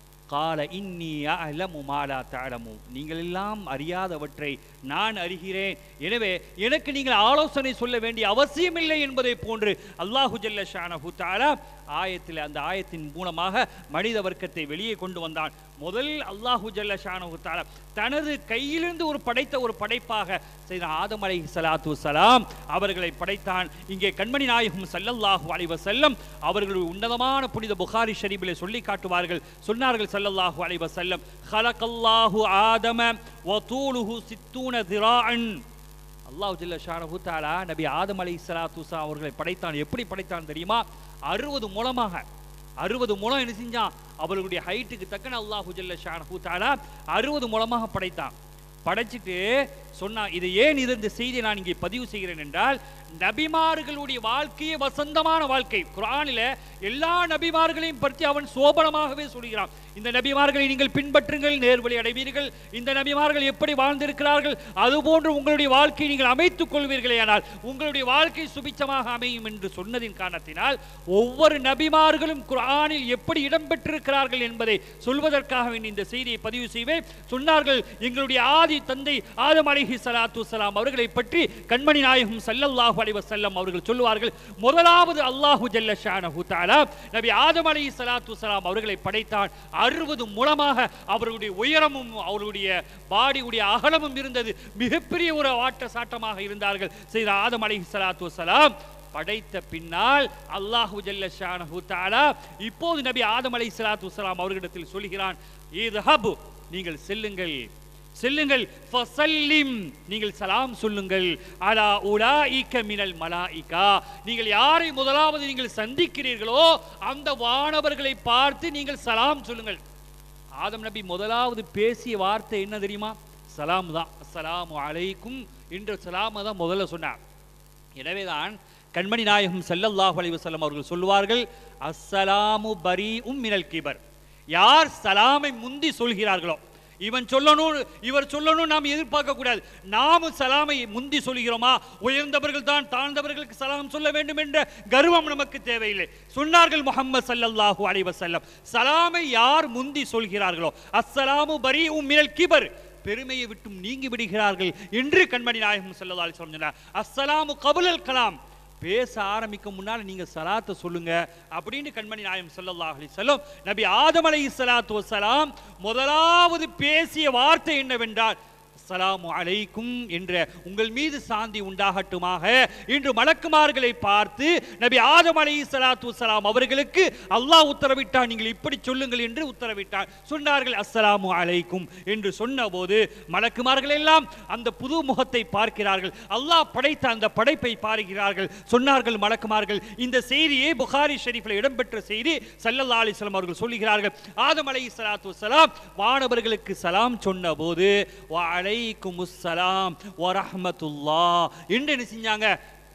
கால இன்னி அலமு மாலா தலமு நீங்கள் எல்லாம் அறியாதவற்றை நான் அறிகிறேன் எனவே எனக்கு நீங்கள் ஆலோசனை சொல்ல வேண்டிய அவசியமில்லை என்பதை போன்று அல்லாஹு ஜல்ல ஷானஹு தஆலா ஆயத்தில் அந்த ஆயத்தின் மூலமாக மனித வர்க்கத்தை வெளியே கொண்டு வந்தான் முதல் அல்லாஹு ஜல்ல ஷானஹு தஆலா தனது கையிலிருந்து ஒரு படைத்த ஒரு படைப்பாக செய்த ஆதம் அலைஹி ஸலாத்து வஸலாம் அவர்களை படைத்தான் இங்கே கண்மணி நாயகம் ஸல்லல்லாஹு அலைஹி வஸல்லம் அவர்களுடைய உன்னதமான புனித புகாரி ஷரீஃபிலே சொல்லி காட்டுவார்கள் சொன்னார்கள் ஸல்லல்லாஹு அலைஹி வஸல்லம் ஹலகல்லாஹு ஆதம வ தூலுஹு சித்தூன திராஅன் அல்லாஹ் ஜல்ல ஷானஹு தஆலா நபி ஆதம் அலைஹிஸ்ஸலாத்து வஸலாம் அவர்களை படைத்தான் எப்படி படைத்தான் தெரியுமா அறுபது மூலமாக அறுபது முழம் என்ன செஞ்சான் அவர்களுடைய ஹைட்டுக்கு தக்கன அல்லாஹு ஜல்ல ஷானஹு தஆலா அறுபது மூலமாக படைத்தான் படைச்சிட்டு சொன்னா இது ஏன் இது இந்த செய்தியை நான் இங்கே பதிவு செய்கிறேன் என்றால் நபிமார்களுடைய வாழ்க்கையே வசந்தமான வாழ்க்கை குர்ஆனில எல்லா நபிமார்களையும் பற்றி அவன் சோபனமாகவே சொல்கிறான் இந்த நபிமார்களை நீங்கள் பின்பற்றுங்கள் நேர்வழி அடைவீர்கள் இந்த நபிமார்கள் எப்படி வாழ்ந்திருக்கிறார்கள் அதுபோன்று உங்களுடைய வாழ்க்கையை நீங்கள் அமைத்துக் கொள்வீர்களே ஆனால் உங்களுடைய வாழ்க்கை சுபிச்சமாக அமையும் என்று சொன்னதின் காரணத்தினால் ஒவ்வொரு நபிமார்களும் குர்ஆனில் எப்படி இடம்பெற்றிருக்கிறார்கள் என்பதை சொல்வதற்காக வேண்டி இந்த செய்தியை பதிவு செய்வேன் சொன்னார்கள் எங்களுடைய ஆதி தந்தை ஆதம் அலைஹி ஸலாத்து வஸலாம் அவர்களை பற்றி கண்மணி நாயகம் ஸல்லல்லாஹு அலைஹி வஸல்லம் அவர்கள் சொல்லுவார்கள் முதலாவது அல்லாஹு ஜல்ல ஷானஹு தஆலா நபி ஆதம் அலைஹி ஸலாத்து வஸலாம் அவர்களை படைத்தான் அறுபது மூலமாக அவர்களுடைய உயரமும் அவருடைய பாடியுடைய அகலமும் இருந்தது மிகப்பெரிய ஒரு ஆட்ட சாட்டமாக இருந்தார்கள் செய்த ஆதம் அலைஹி ஸலாத்து வஸலாம் படைத்த பின்னால் அல்லாஹு ஜல்ல ஷானஹு தஆலா இப்போது நபி ஆதம் அலைஹி ஸலாத்து வஸலாம் அவர்களிடத்தில் சொல்கிறான் இதுஹப் நீங்கள் செல்லுங்கள் செல்லுங்கள் ஃபசல்லிம் நீங்கள் சலாம் சொல்லுங்கள் அலா உலாயிக மினல் மலாயிகா நீங்கள் யாரை முதலாவது நீங்கள் சந்திக்கிறீர்களோ அந்த வானவர்களை பார்த்து நீங்கள் சலாம் சொல்லுங்கள் ஆதம் நபி முதலாவது பேசிய வார்த்தை என்ன தெரியுமா சலாம் தான் அஸ்ஸலாமு அலைக்கும் என்ற சலாமை தான் முதல்ல சொன்னார் எனவேதான் கண்மணி நாயகம் ஸல்லல்லாஹு அலைஹி வஸல்லம் அவர்கள் சொல்வார்கள் அஸ்ஸலாமு பரீஉம் மினல் கிபர் யார் சலாமை முந்தி சொல்கிறார்களோ இவன் சொல்லணும் இவர் சொல்லணும் நாம் எதிர்பார்க்க கூடாது நாமும் சலாமை முந்தி சொல்கிறோமா உயர்ந்தவர்கள் தான் தாழ்ந்தவர்களுக்கு சலாம் சொல்ல வேண்டும் என்ற கர்வம் நமக்கு தேவையில்லை சொன்னார்கள் முஹம்மது ஸல்லல்லாஹு அலைஹி வஸல்லம் சலாமை யார் முந்தி சொல்கிறார்களோ அஸ்ஸலாமு பரீஉம் மினல் கிபர் பெருமையை விட்டும் நீங்கி விடுகிறார்கள் என்று கண்மணி நாயகம் ஸல்லல்லாஹு அலைஹி வஸல்லம் சொன்னார் அஸ்ஸலாமு கபுலல் கலாம் பேச ஆரம்பிக்கும் முன்னால் நீங்க சலாத்தை சொல்லுங்க அப்படின்னு கண்மணி நாயம் ஸல்லல்லாஹு அலைஹி வஸல்லம் நபி ஆதம் அலைஹிஸ்ஸலாத்து வஸ்ஸலாம் முதலாவது பேசிய வார்த்தை என்னவென்றால் அஸ்ஸலாமு அலைக்கும் என்ற உங்கள் மீது சாந்தி உண்டாகட்டுமாக என்று மலக்குமார்களை பார்த்து நபி ஆதம் அலைஹி ஸலாத்து வஸ்ஸலாம் அவர்களுக்கு அல்லாஹ் உத்தரவிட்டான் நீங்கள் இப்படி சொல்லுங்கள் என்று உத்தரவிட்டான் சொன்னார்கள் அஸ்ஸலாமு அலைக்கும் என்று சொன்னபோது மலக்குமார்கள் எல்லாம் அந்த புது முகத்தை பார்க்கிறார்கள் அல்லாஹ் படைத்த அந்த படைப்பை பார்க்கிறார்கள் சொன்னார்கள் மலக்குமார்கள் இந்த செய்தியை புகாரி ஷெரீஃபில் இடம்பெற்ற செய்தி சல்லல்லா அலிஸ்லாம் அவர்கள் சொல்லுகிறார்கள் ஆதம் அலை சலாத்து வசலாம் வானவர்களுக்கு சலாம் சொன்னபோது வ அலைக்குமுஸ்ஸலாம் வ ரஹ்மத்துல்லாஹ் என்று என்ன செஞ்சாங்க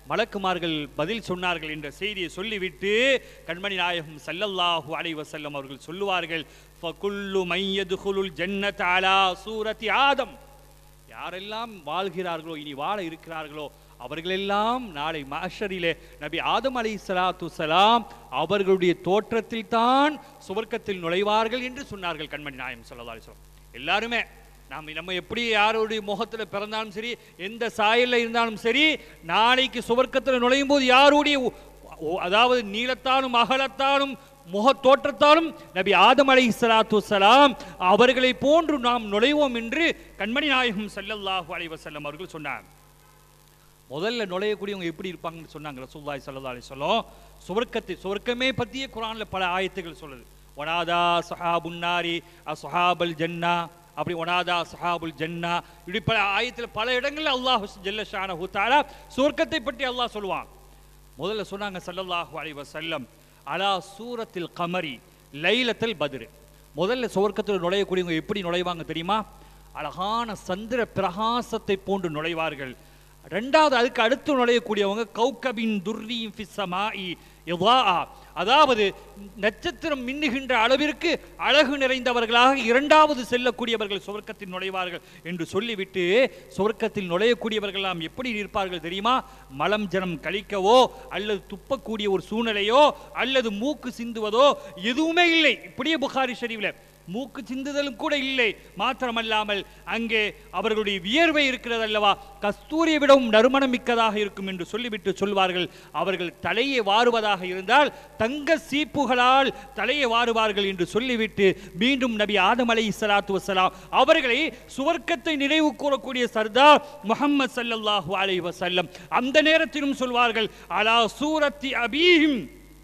மலக்குமார்கள் பதில் சொன்னார்கள் என்ற செய்தியை சொல்லிவிட்டு கண்மணி நாயகம் ஸல்லல்லாஹு அலைஹி வஸல்லம் அவர்கள் சொல்லுவார்கள் ஃபகுல்லு மையதுகுலுல் ஜன்னத அலா சூரத்தி ஆதம் யாரெல்லாம் வாழ்கிறார்களோ இனி வாழ இருக்கிறார்களோ அவர்களெல்லாம் நாளை மாஷரிலே நபி ஆதம் அலை சலாத்து சலாம் அவர்களுடைய தோற்றத்தில் தான் சுவர்க்கத்தில் நுழைவார்கள் என்று சொன்னார்கள் கண்மணி நாயம் சொல்லா அலிஸ்லாம் எல்லாருமே நாம் நம்ம எப்படி யாருடைய முகத்தில் பிறந்தாலும் சரி எந்த சாயலில் இருந்தாலும் சரி நாளைக்கு சுவர்க்கத்தில் நுழையும் போது யாருடைய ஒ- ஒ- அதாவது நீளத்தாலும் அகலத்தாலும் முக தோற்றத்தாலும் நபி ஆதம் அலை சலாத்து சலாம் அவர்களை போன்று நாம் நுழைவோம் என்று கண்மணி நாயகம் ஸல்லல்லாஹு அலைஹி வஸல்லம் அவர்கள் சொன்னார் முதல்ல நுழையக்கூடியவங்க எப்படி இருப்பாங்கன்னு சொன்னாங்க ரசூலுல்லாஹி ஸல்லல்லாஹு அலைஹி வஸல்லம் சுவர்க்கத்தை சுவர்க்கமே பற்றிய குர்ஆன்ல பல ஆயத்துகள் சொல்லுது வனாதா சஹாபுன் நாரி அஸ்ஹாபல் ஜன்னா அப்படி ஒனாதா சஹாபுல் ஜன்னா இப்படி பல ஆயத்தில் பல இடங்கள்ல அல்லாஹ் ஜல்ல ஷானஹு தஆலா சுவர்க்கத்தை பற்றி அல்லாஹ் சொல்லுவான் முதல்ல சொன்னாங்க ஸல்லல்லாஹு அலைஹி வஸல்லம் அலா சூரத்தில் கமரி லைலத்தில் பத்ர் முதல்ல சுவர்க்கத்தில் நுழையக்கூடியவங்க எப்படி நுழைவாங்க தெரியுமா அழகான சந்திர பிரகாசத்தை போன்று நுழைவார்கள் ரெண்டாவது அதுக்கு அடுத்து நுழையக்கூடியவங்க கௌகபின் துர்ரியும் ஃபிஸ்ஸமாஇ இதாஆ அதாவது நட்சத்திரம் மின்னுகின்ற அளவிற்கு அழகு நிறைந்தவர்களாக இரண்டாவது செல்லக்கூடியவர்கள் சுவர்க்கத்தில் நுழைவார்கள் என்று சொல்லிவிட்டு சுவர்க்கத்தில் நுழையக்கூடியவர்கள் எல்லாம் எப்படி இருப்பார்கள் தெரியுமா மலம் ஜனம் கழிக்கவோ அல்லது துப்பக்கூடிய ஒரு சூழ்நிலையோ அல்லது மூக்கு சிந்துவதோ எதுவுமே இல்லை இப்படியே புகாரி ஷரீஃப்ல மூக்கு சிந்துதலும் கூட இல்லை மாத்திரமல்லாமல் அங்கே அவர்களுடைய வியர்வை இருக்கிறது அல்லவா கஸ்தூரியை விடவும் நறுமணம் மிக்கதாக இருக்கும் என்று சொல்லிவிட்டு சொல்வார்கள் அவர்கள் தலையை வாருவதாக இருந்தால் தங்க சீப்புகளால் தலையை வாருவார்கள் என்று சொல்லிவிட்டு மீண்டும் நபி ஆதம் அலை சலாத்து வசலாம் அவர்களை சுவர்க்கத்தை நினைவு கூறக்கூடிய சர்தார் முஹம்மது ஸல்லல்லாஹு அலைஹி வஸல்லம் அந்த நேரத்திலும் சொல்வார்கள் அலா சூரத்தி அபீஹிம்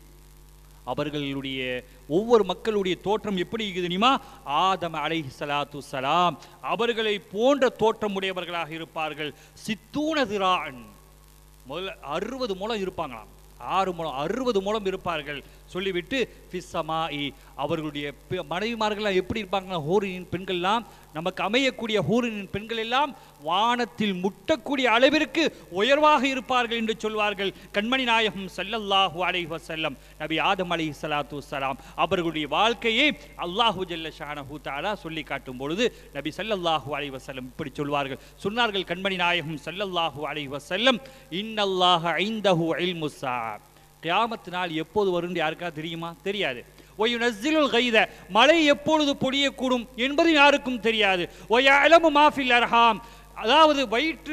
அவர்களுடைய ஒவ்வொரு மக்களுடைய தோற்றம் எப்படி இருக்குது தெரியுமா ஆதம் அலைஹி ஸலாத்து சலாம் அவர்களை போன்ற தோற்றம் உடையவர்களாக இருப்பார்கள் சித்தூன திரான் முதல்ல அறுபது முழம் இருப்பாங்களாம் ஆறு முழம் அறுபது முழம் இருப்பார்கள் சொல்லிவிட்டு ஃபிஸ்ஸமாஇ அவர்களுடைய பெ- மனைவிமார்கள்லாம் எப்படி இருப்பாங்கன்னா ஹூரினின் பெண்கள்லாம் நமக்கு அமையக்கூடிய ஹூரினின் பெண்கள் எல்லாம் வானத்தில் முட்டக்கூடிய அளவிற்கு உயர்வாக இருப்பார்கள் என்று சொல்வார்கள் கண்மணி நாயகம் ஸல்லல்லாஹு அலைஹி வஸல்லம் நபி ஆதம் அலைஹி ஸலாத்து வஸ்ஸலாம் அவர்களுடைய வாழ்க்கையை அல்லாஹு ஜல்ல ஷானஹு தஆலா சொல்லி காட்டும் பொழுது நபி ஸல்லல்லாஹு அலைஹி வஸல்லம் இப்படி சொல்வார்கள் சொன்னார்கள் கண்மணி நாயகம் ஸல்லல்லாஹு அலைஹி வஸல்லம் இன்னல்லாஹ ஐந்தஹு இல்முஸ்ஸா கியாமத்து நாள் எப்போது வரும் யாருக்கா தெரியுமா தெரியாது ஒயுனஸ்ஸிலுல் கைத மழை எப்பொழுது பொழியக்கூடும் என்பது யாருக்கும் தெரியாது ஒயலமு மாஃபில் அர்ஹாம் அதாவது வயிற்று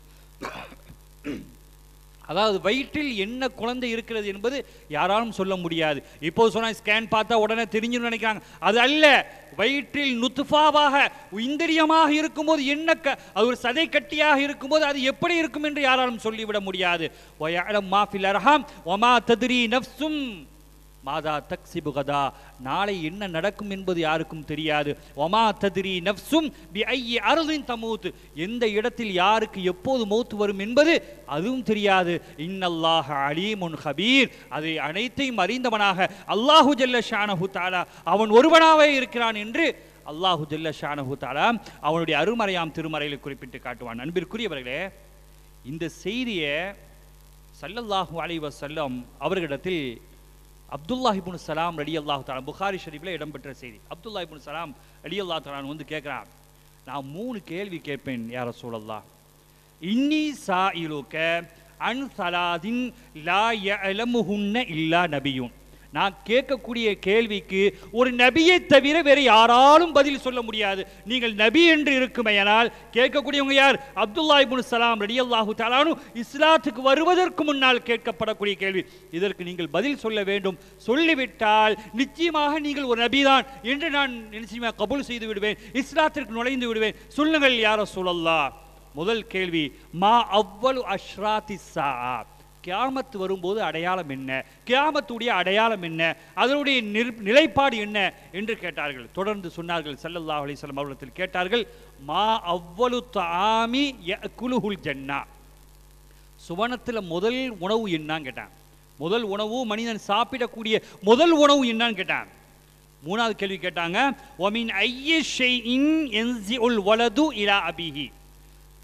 அதாவது வயிற்றில் என்ன குழந்தை இருக்கிறது என்பது யாராலும் சொல்ல முடியாது இப்போ சொன்னா ஸ்கேன் பார்த்தா உடனே தெரிஞ்சுன்னு நினைக்கிறாங்க அது அல்ல வயிற்றில் நுத்துஃபாவாக இந்திரியமாக இருக்கும்போது என்ன க- அது ஒரு சதை கட்டியாக இருக்கும்போது அது எப்படி இருக்கும் என்று யாராலும் சொல்லிவிட முடியாது ஒயலம் மாஃபில் அர்ஹாம் ஒமா தத்ரி நஃப்சும் மாதா தக்சிபு கதா நாளை என்ன நடக்கும் என்பது யாருக்கும் தெரியாது ஒமா ததிரி நஃப்சும் பி ஐய அருளின் தமூத் எந்த இடத்தில் யாருக்கு எப்போது மௌத்து வரும் என்பது அதுவும் தெரியாது இன்னல்லாஹ அலீமுன் ஹபீர் அதை அனைத்தையும் அறிந்தவனாக அல்லாஹு ஜல்ல ஷானஹு தாலா அவன் ஒருவனாவே இருக்கிறான் என்று அல்லாஹு ஜல்ல ஷானஹு தாலா அவனுடைய அருமறையாம் திருமறையில் குறிப்பிட்டு காட்டுவான் அன்பிற்குரியவர்களே இந்த செய்தியை சல்லல்லாஹு அலைஹி வஸல்லம் அவர்களிடத்தில் அப்துல்லாஹ் இப்னு சலாம் ரடி அல்லாஹ் தாலா புகாரி ஷரீஃபில் இடம்பெற்ற செய்தி அப்துல்லாஹ் இப்னு சலாம் ரடி அல்லாஹ் தாலான் வந்து கேட்குறான் நான் மூணு கேள்வி கேட்பேன் யார சூழல்லா இன்னி சாயிலுக்க அன் சலாதின் லா யஅலமுஹுன்ன இல்லா நபியுன் நான் கேட்கக்கூடிய கேள்விக்கு ஒரு நபியை தவிர வேறு யாராலும் பதில் சொல்ல முடியாது நீங்கள் நபி என்று இருக்குமையானால் கேட்கக்கூடியவங்க யார் அப்துல்லா இப்னு சலாம் ரலியல்லாஹு தஆலானு இஸ்லாத்துக்கு வருவதற்கு முன்னால் கேட்கப்படக்கூடிய கேள்வி இதற்கு நீங்கள் பதில் சொல்ல வேண்டும் சொல்லிவிட்டால் நிச்சயமாக நீங்கள் ஒரு நபிதான் என்று நான் நிச்சயமாக கபூல் செய்து விடுவேன் இஸ்லாத்திற்கு நுழைந்து விடுவேன் சொல்லுங்கள் யார சொல்லல்லா முதல் கேள்வி மா அவ்வளு அஷ்ராத்தி சா கியாமத்து வரும்போது அடையாளம் என்ன கியாமத்துடைய அடையாளம் என்ன அதனுடைய நிர்- நிலைப்பாடு என்ன என்று கேட்டார்கள் தொடர்ந்து சொன்னார்கள் ஸல்லல்லாஹு அலைஹி வஸல்லம் அவர்களிடத்தில் கேட்டார்கள் மா அவ்வளு தாமி குலுகுல் ஜன்னா சுவனத்தில் முதல் உணவு என்னன்னு கேட்டான் முதல் உணவு மனிதன் சாப்பிடக்கூடிய முதல் உணவு என்னன்னு கேட்டான் மூணாவது கேள்வி கேட்டாங்க ஒமின் ஐய ஷைஇன் என்சிஉல் வலது இலா அபிஹி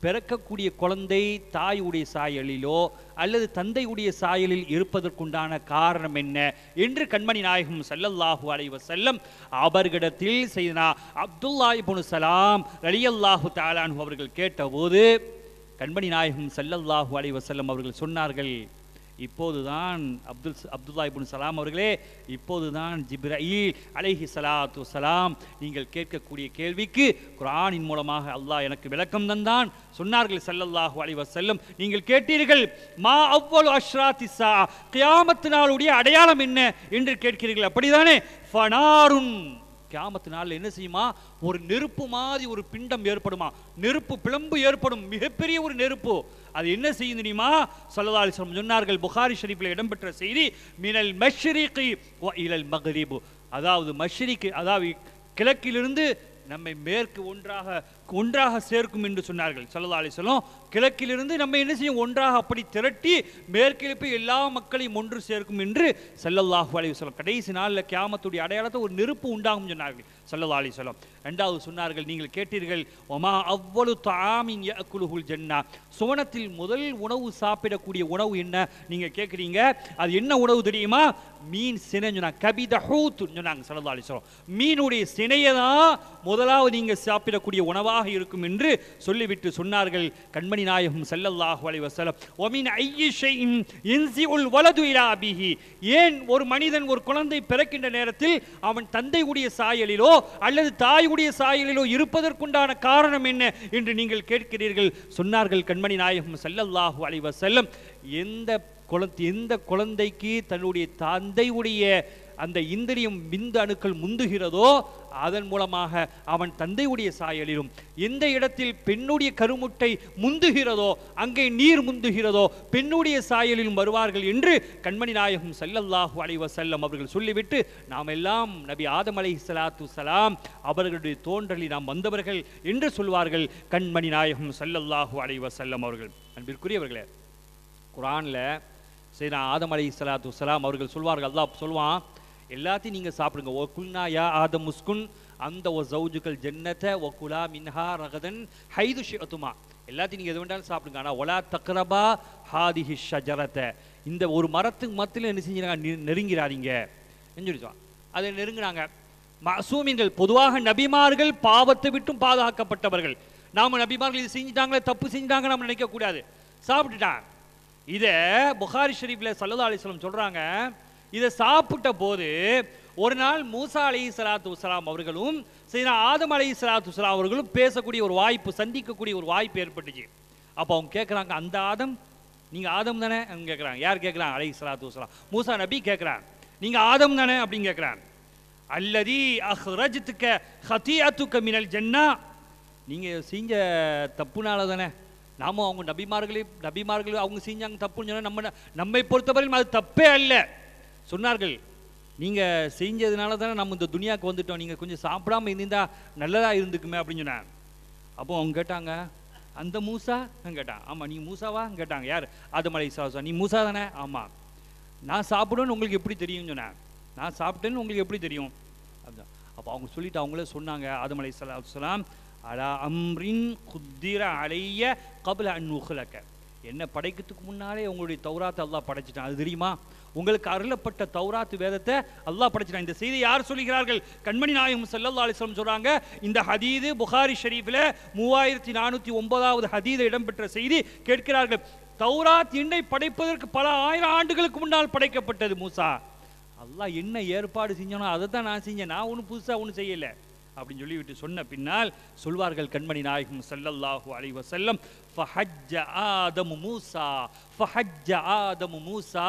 பிறக்கக்கூடிய குழந்தை தாயுடைய சாயலிலோ அல்லது தந்தையுடைய சாயலில் இருப்பதற்குண்டான காரணம் என்ன என்று கண்மணி நாயகம் ஸல்லல்லாஹு அலைஹி வஸல்லம் அவர்களிடத்தில் செய்தனா அப்துல்லா இப்னு சலாம் ரலியல்லாஹு தஆலான் அவர்கள் கேட்டபோது கண்மணி நாயகம் ஸல்லல்லாஹு அலைஹி வஸல்லம் அவர்கள் சொன்னார்கள் இப்போதுதான் அப்துல் அப்துல்லா இப்னு சலாம் அவர்களே இப்போதுதான் ஜிப்ரீல் அலைஹி ஸலாத்து வஸலாம் நீங்கள் கேட்கக்கூடிய கேள்விக்கு குர்ஆனின் மூலமாக அல்லாஹ் எனக்கு விளக்கம் தந்தான் சொன்னார்கள் ஸல்லல்லாஹு அலைஹி வஸல்லம் நீங்கள் கேட்டீர்கள் மா அவ்வளு அஷ்ராத்தி சா கியாமத்து நாளுடைய அடையாளம் என்ன என்று கேட்கிறீர்கள் அப்படிதானே ஃபனாருன் கியாமத்து நாளில் என்ன செய்யுமா ஒரு நெருப்பு மாதிரி ஒரு பிண்டம் ஏற்படுமா நெருப்பு பிளம்பு ஏற்படும் மிகப்பெரிய ஒரு நெருப்பு அது என்ன செய்யும் தெரியுமா சல்லல்லாஹு அலைஹி வஸல்லம் சொன்னார்கள் புகாரி ஷரீஃபில் இடம்பெற்ற செய்தி மினல் மஷ்ரிகி வ இலல் மக்ரிபு அதாவது மஷ்ரிக்கு அதாவது கிழக்கிலிருந்து நம்மை மேற்கு ஒன்றாக ஒன்றாக சேர்க்கும் என்று சொன்னார்கள் சல்லல்லாஹு அலைஹி வஸல்லம் கிழக்கிலிருந்து நம்ம என்ன செய்யும் ஒன்றாக அப்படி திரட்டி மேற்கில் போய் எல்லா மக்களையும் ஒன்று சேர்க்கும் என்று ஸல்லல்லாஹு அலைஹி வஸல்லம் கடைசி நாளில் கியாமத்துடைய அடையாளத்தை ஒரு நெருப்பு உண்டாகும் சொன்னார்கள் ஸல்லல்லாஹு அலைஹி வஸல்லம் ரெண்டாவது சொன்னார்கள் நீங்கள் கேட்டீர்கள் ஒமா அவ்வளவு தாமின் யஅக்குலுஹுல் ஜன்னா சுவனத்தில் முதல் உணவு சாப்பிடக்கூடிய உணவு என்ன நீங்க கேட்குறீங்க அது என்ன உணவு தெரியுமா மீன் சினை சொன்னாங்க கபித ஹூத் சொன்னாங்க ஸல்லல்லாஹு அலைஹி வஸல்லம் மீனுடைய சினையை தான் முதலாவது நீங்க சாப்பிடக்கூடிய உணவாக இருக்கும் என்று சொல்லிவிட்டு சொன்னார்கள் கண்மணி நாயகம் ஸல்லல்லாஹு அலைஹி வஸல்லம் ஒமின் ஐயி ஷைஇன் யன்சிஉல் வலது இலா அபிஹி ஏன் ஒரு மனிதன் ஒரு குழந்தை பிறக்கின்ற நேரத்தில் அவன் தந்தையுடைய சாயலிலோ அல்லது தாயுடைய சாயலிலோ இருப்பதற்குண்டான காரணம் என்ன என்று நீங்கள் கேட்கிறீர்கள் சொன்னார்கள் கண்மணி நாயகம் ஸல்லல்லாஹு அலைஹி வஸல்லம் எந்த குழந்தை எந்த குழந்தைக்கு தன்னுடைய தந்தையுடைய அந்த இந்திரியம் விந்து அணுக்கள் முந்துகிறதோ அதன் மூலமாக அவன் தந்தையுடைய சாயலிலும் எந்த இடத்தில் பெண்ணுடைய கருமுட்டை முந்துகிறதோ அங்கே நீர் முந்துகிறதோ பெண்ணுடைய சாயலிலும் வருவார்கள் என்று கண்மணி நாயகம் ஸல்லல்லாஹு அலைஹி வஸல்லம் அவர்கள் சொல்லிவிட்டு நாம் எல்லாம் நபி ஆதம் அலைஹிஸ்ஸலாத்து சலாம் அவர்களுடைய தோன்றலில் நாம் வந்தவர்கள் என்று சொல்வார்கள் கண்மணி நாயகம் ஸல்லல்லாஹு அலைஹி வஸல்லம் அவர்கள் அன்பிற்குரியவர்களே குரான்ல சரி ஆதம் அலை சலாத்து வலாம் அவர்கள் சொல்வார்கள் அல்லாஹ் சொல்வான் எல்லாத்தையும் நீங்கள் சாப்பிடுங்க ஓ குல்னா யா ஆதம் முஸ்குன் அந்த ஓ ஜவுஜுகள் ஜன்னத ஒ குலா மின்ஹா ரகதன் ஹைது ஷியத்துமா எல்லாத்தையும் நீங்கள் எது வேண்டாலும் சாப்பிடுங்க ஆனால் ஒலா தக்ரபா ஹாதிஹி ஷஜரத்தை இந்த ஒரு மரத்துக்கு மத்தியில் என்ன செஞ்சுறாங்க நெ- நெருங்கிறாதீங்க செஞ்சுருச்சோம் அதை நெருங்கினாங்க மசூமின்கள் பொதுவாக நபிமார்கள் பாவத்தை விட்டும் பாதுகாக்கப்பட்டவர்கள் நாம நபிமார்கள் இது செஞ்சுட்டாங்களே தப்பு செஞ்சுட்டாங்க நம்ம நினைக்கக்கூடாது சாப்பிட்டுட்டான் இதை புகாரி ஷரீஃபில் சல்லா அலிஸ்லம் சொல்றாங்க இதை சாப்பிட்ட போது ஒரு நாள் மூசா அலி சலாத்து வலாம் அவர்களும் சரி ஆதம் அலி சலாத்து வலாம் அவர்களும் பேசக்கூடிய ஒரு வாய்ப்பு சந்திக்கக்கூடிய ஒரு வாய்ப்பு ஏற்பட்டுச்சு அப்போ அவங்க கேட்குறாங்க அந்த ஆதம் நீங்க ஆதம் தானே அவங்க கேட்குறாங்க யார் கேட்குறாங்க அலை சலாத்து வலாம் மூசா நபி கேட்குறாங்க நீங்க ஆதம் தானே அப்படின்னு கேட்குறாங்க அல்லதி அஹ்ரஜ்துக்க ஹதியத்துக்க மினல் ஜன்னா நீங்க செஞ்ச தப்புனால தானே நாம அவங்க நபிமார்களே நபிமார்களே அவங்க செஞ்சாங்க தப்புன்னு சொன்னா நம்ம நம்மை பொறுத்தவரையிலும் அது தப்பே அல்ல சொன்னார்கள் நீங்க செஞ்சதுனால தானே நம்ம இந்த துனியாவுக்கு வந்துட்டோம் நீங்க கொஞ்சம் சாப்பிடாம இருந்திருந்தா நல்லதா இருந்துக்குமே அப்படின்னு சொன்னாங்க அப்போ அவங்க கேட்டாங்க அந்த மூசா கேட்டான் ஆமா நீ மூசாவா கேட்டாங்க யார் ஆதமலை சாசா நீ மூசா தானே ஆமா நான் சாப்பிடுவேன்னு உங்களுக்கு எப்படி தெரியும்னு சொன்னேன் நான் சாப்பிட்டேன்னு உங்களுக்கு எப்படி தெரியும் அதுதான் அப்போ அவங்க சொல்லிட்டு அவங்களே சொன்னாங்க ஆதம் அலை சலாம் அலா அம்ரின் குத்திர அலைய கபல அன்னுகலக்க என்ன படைக்கிறதுக்கு முன்னாலே உங்களுடைய தௌராத்தை அல்லாஹ் படைச்சிட்டான் அது தெரியுமா உங்களுக்கு அருளப்பட்ட தௌராத்து வேதத்தை அல்லாஹ் படைச்சிட்டான் இந்த செய்தி யார் சொல்லுகிறார்கள் கண்மணி நாயகம் ஸல்லல்லாஹு அலைஹி வஸல்லம் சொல்றாங்க இந்த ஹதீது புகாரி ஷரீஃபில் மூவாயிரத்தி நானூற்றி ஒன்பதாவது ஹதீது இடம்பெற்ற செய்தி கேட்கிறார்கள் தௌராத் என்னை படைப்பதற்கு பல ஆயிரம் ஆண்டுகளுக்கு முன்னால் படைக்கப்பட்டது மூசா அல்லாஹ் என்ன ஏற்பாடு செஞ்சானோ அதை தான் நான் செஞ்சேன் நான் ஒன்றும் புதுசாக ஒன்றும் செய்யலை அப்படின்னு சொல்லிவிட்டு சொன்ன பின்னால் சொல்வார்கள் கண்மணி நாயகம் ஸல்லல்லாஹு அலைஹி வஸல்லம் ஃபஹஜ்ஜ ஆதமு மூசா ஃபஹஜ்ஜ ஆதமு மூசா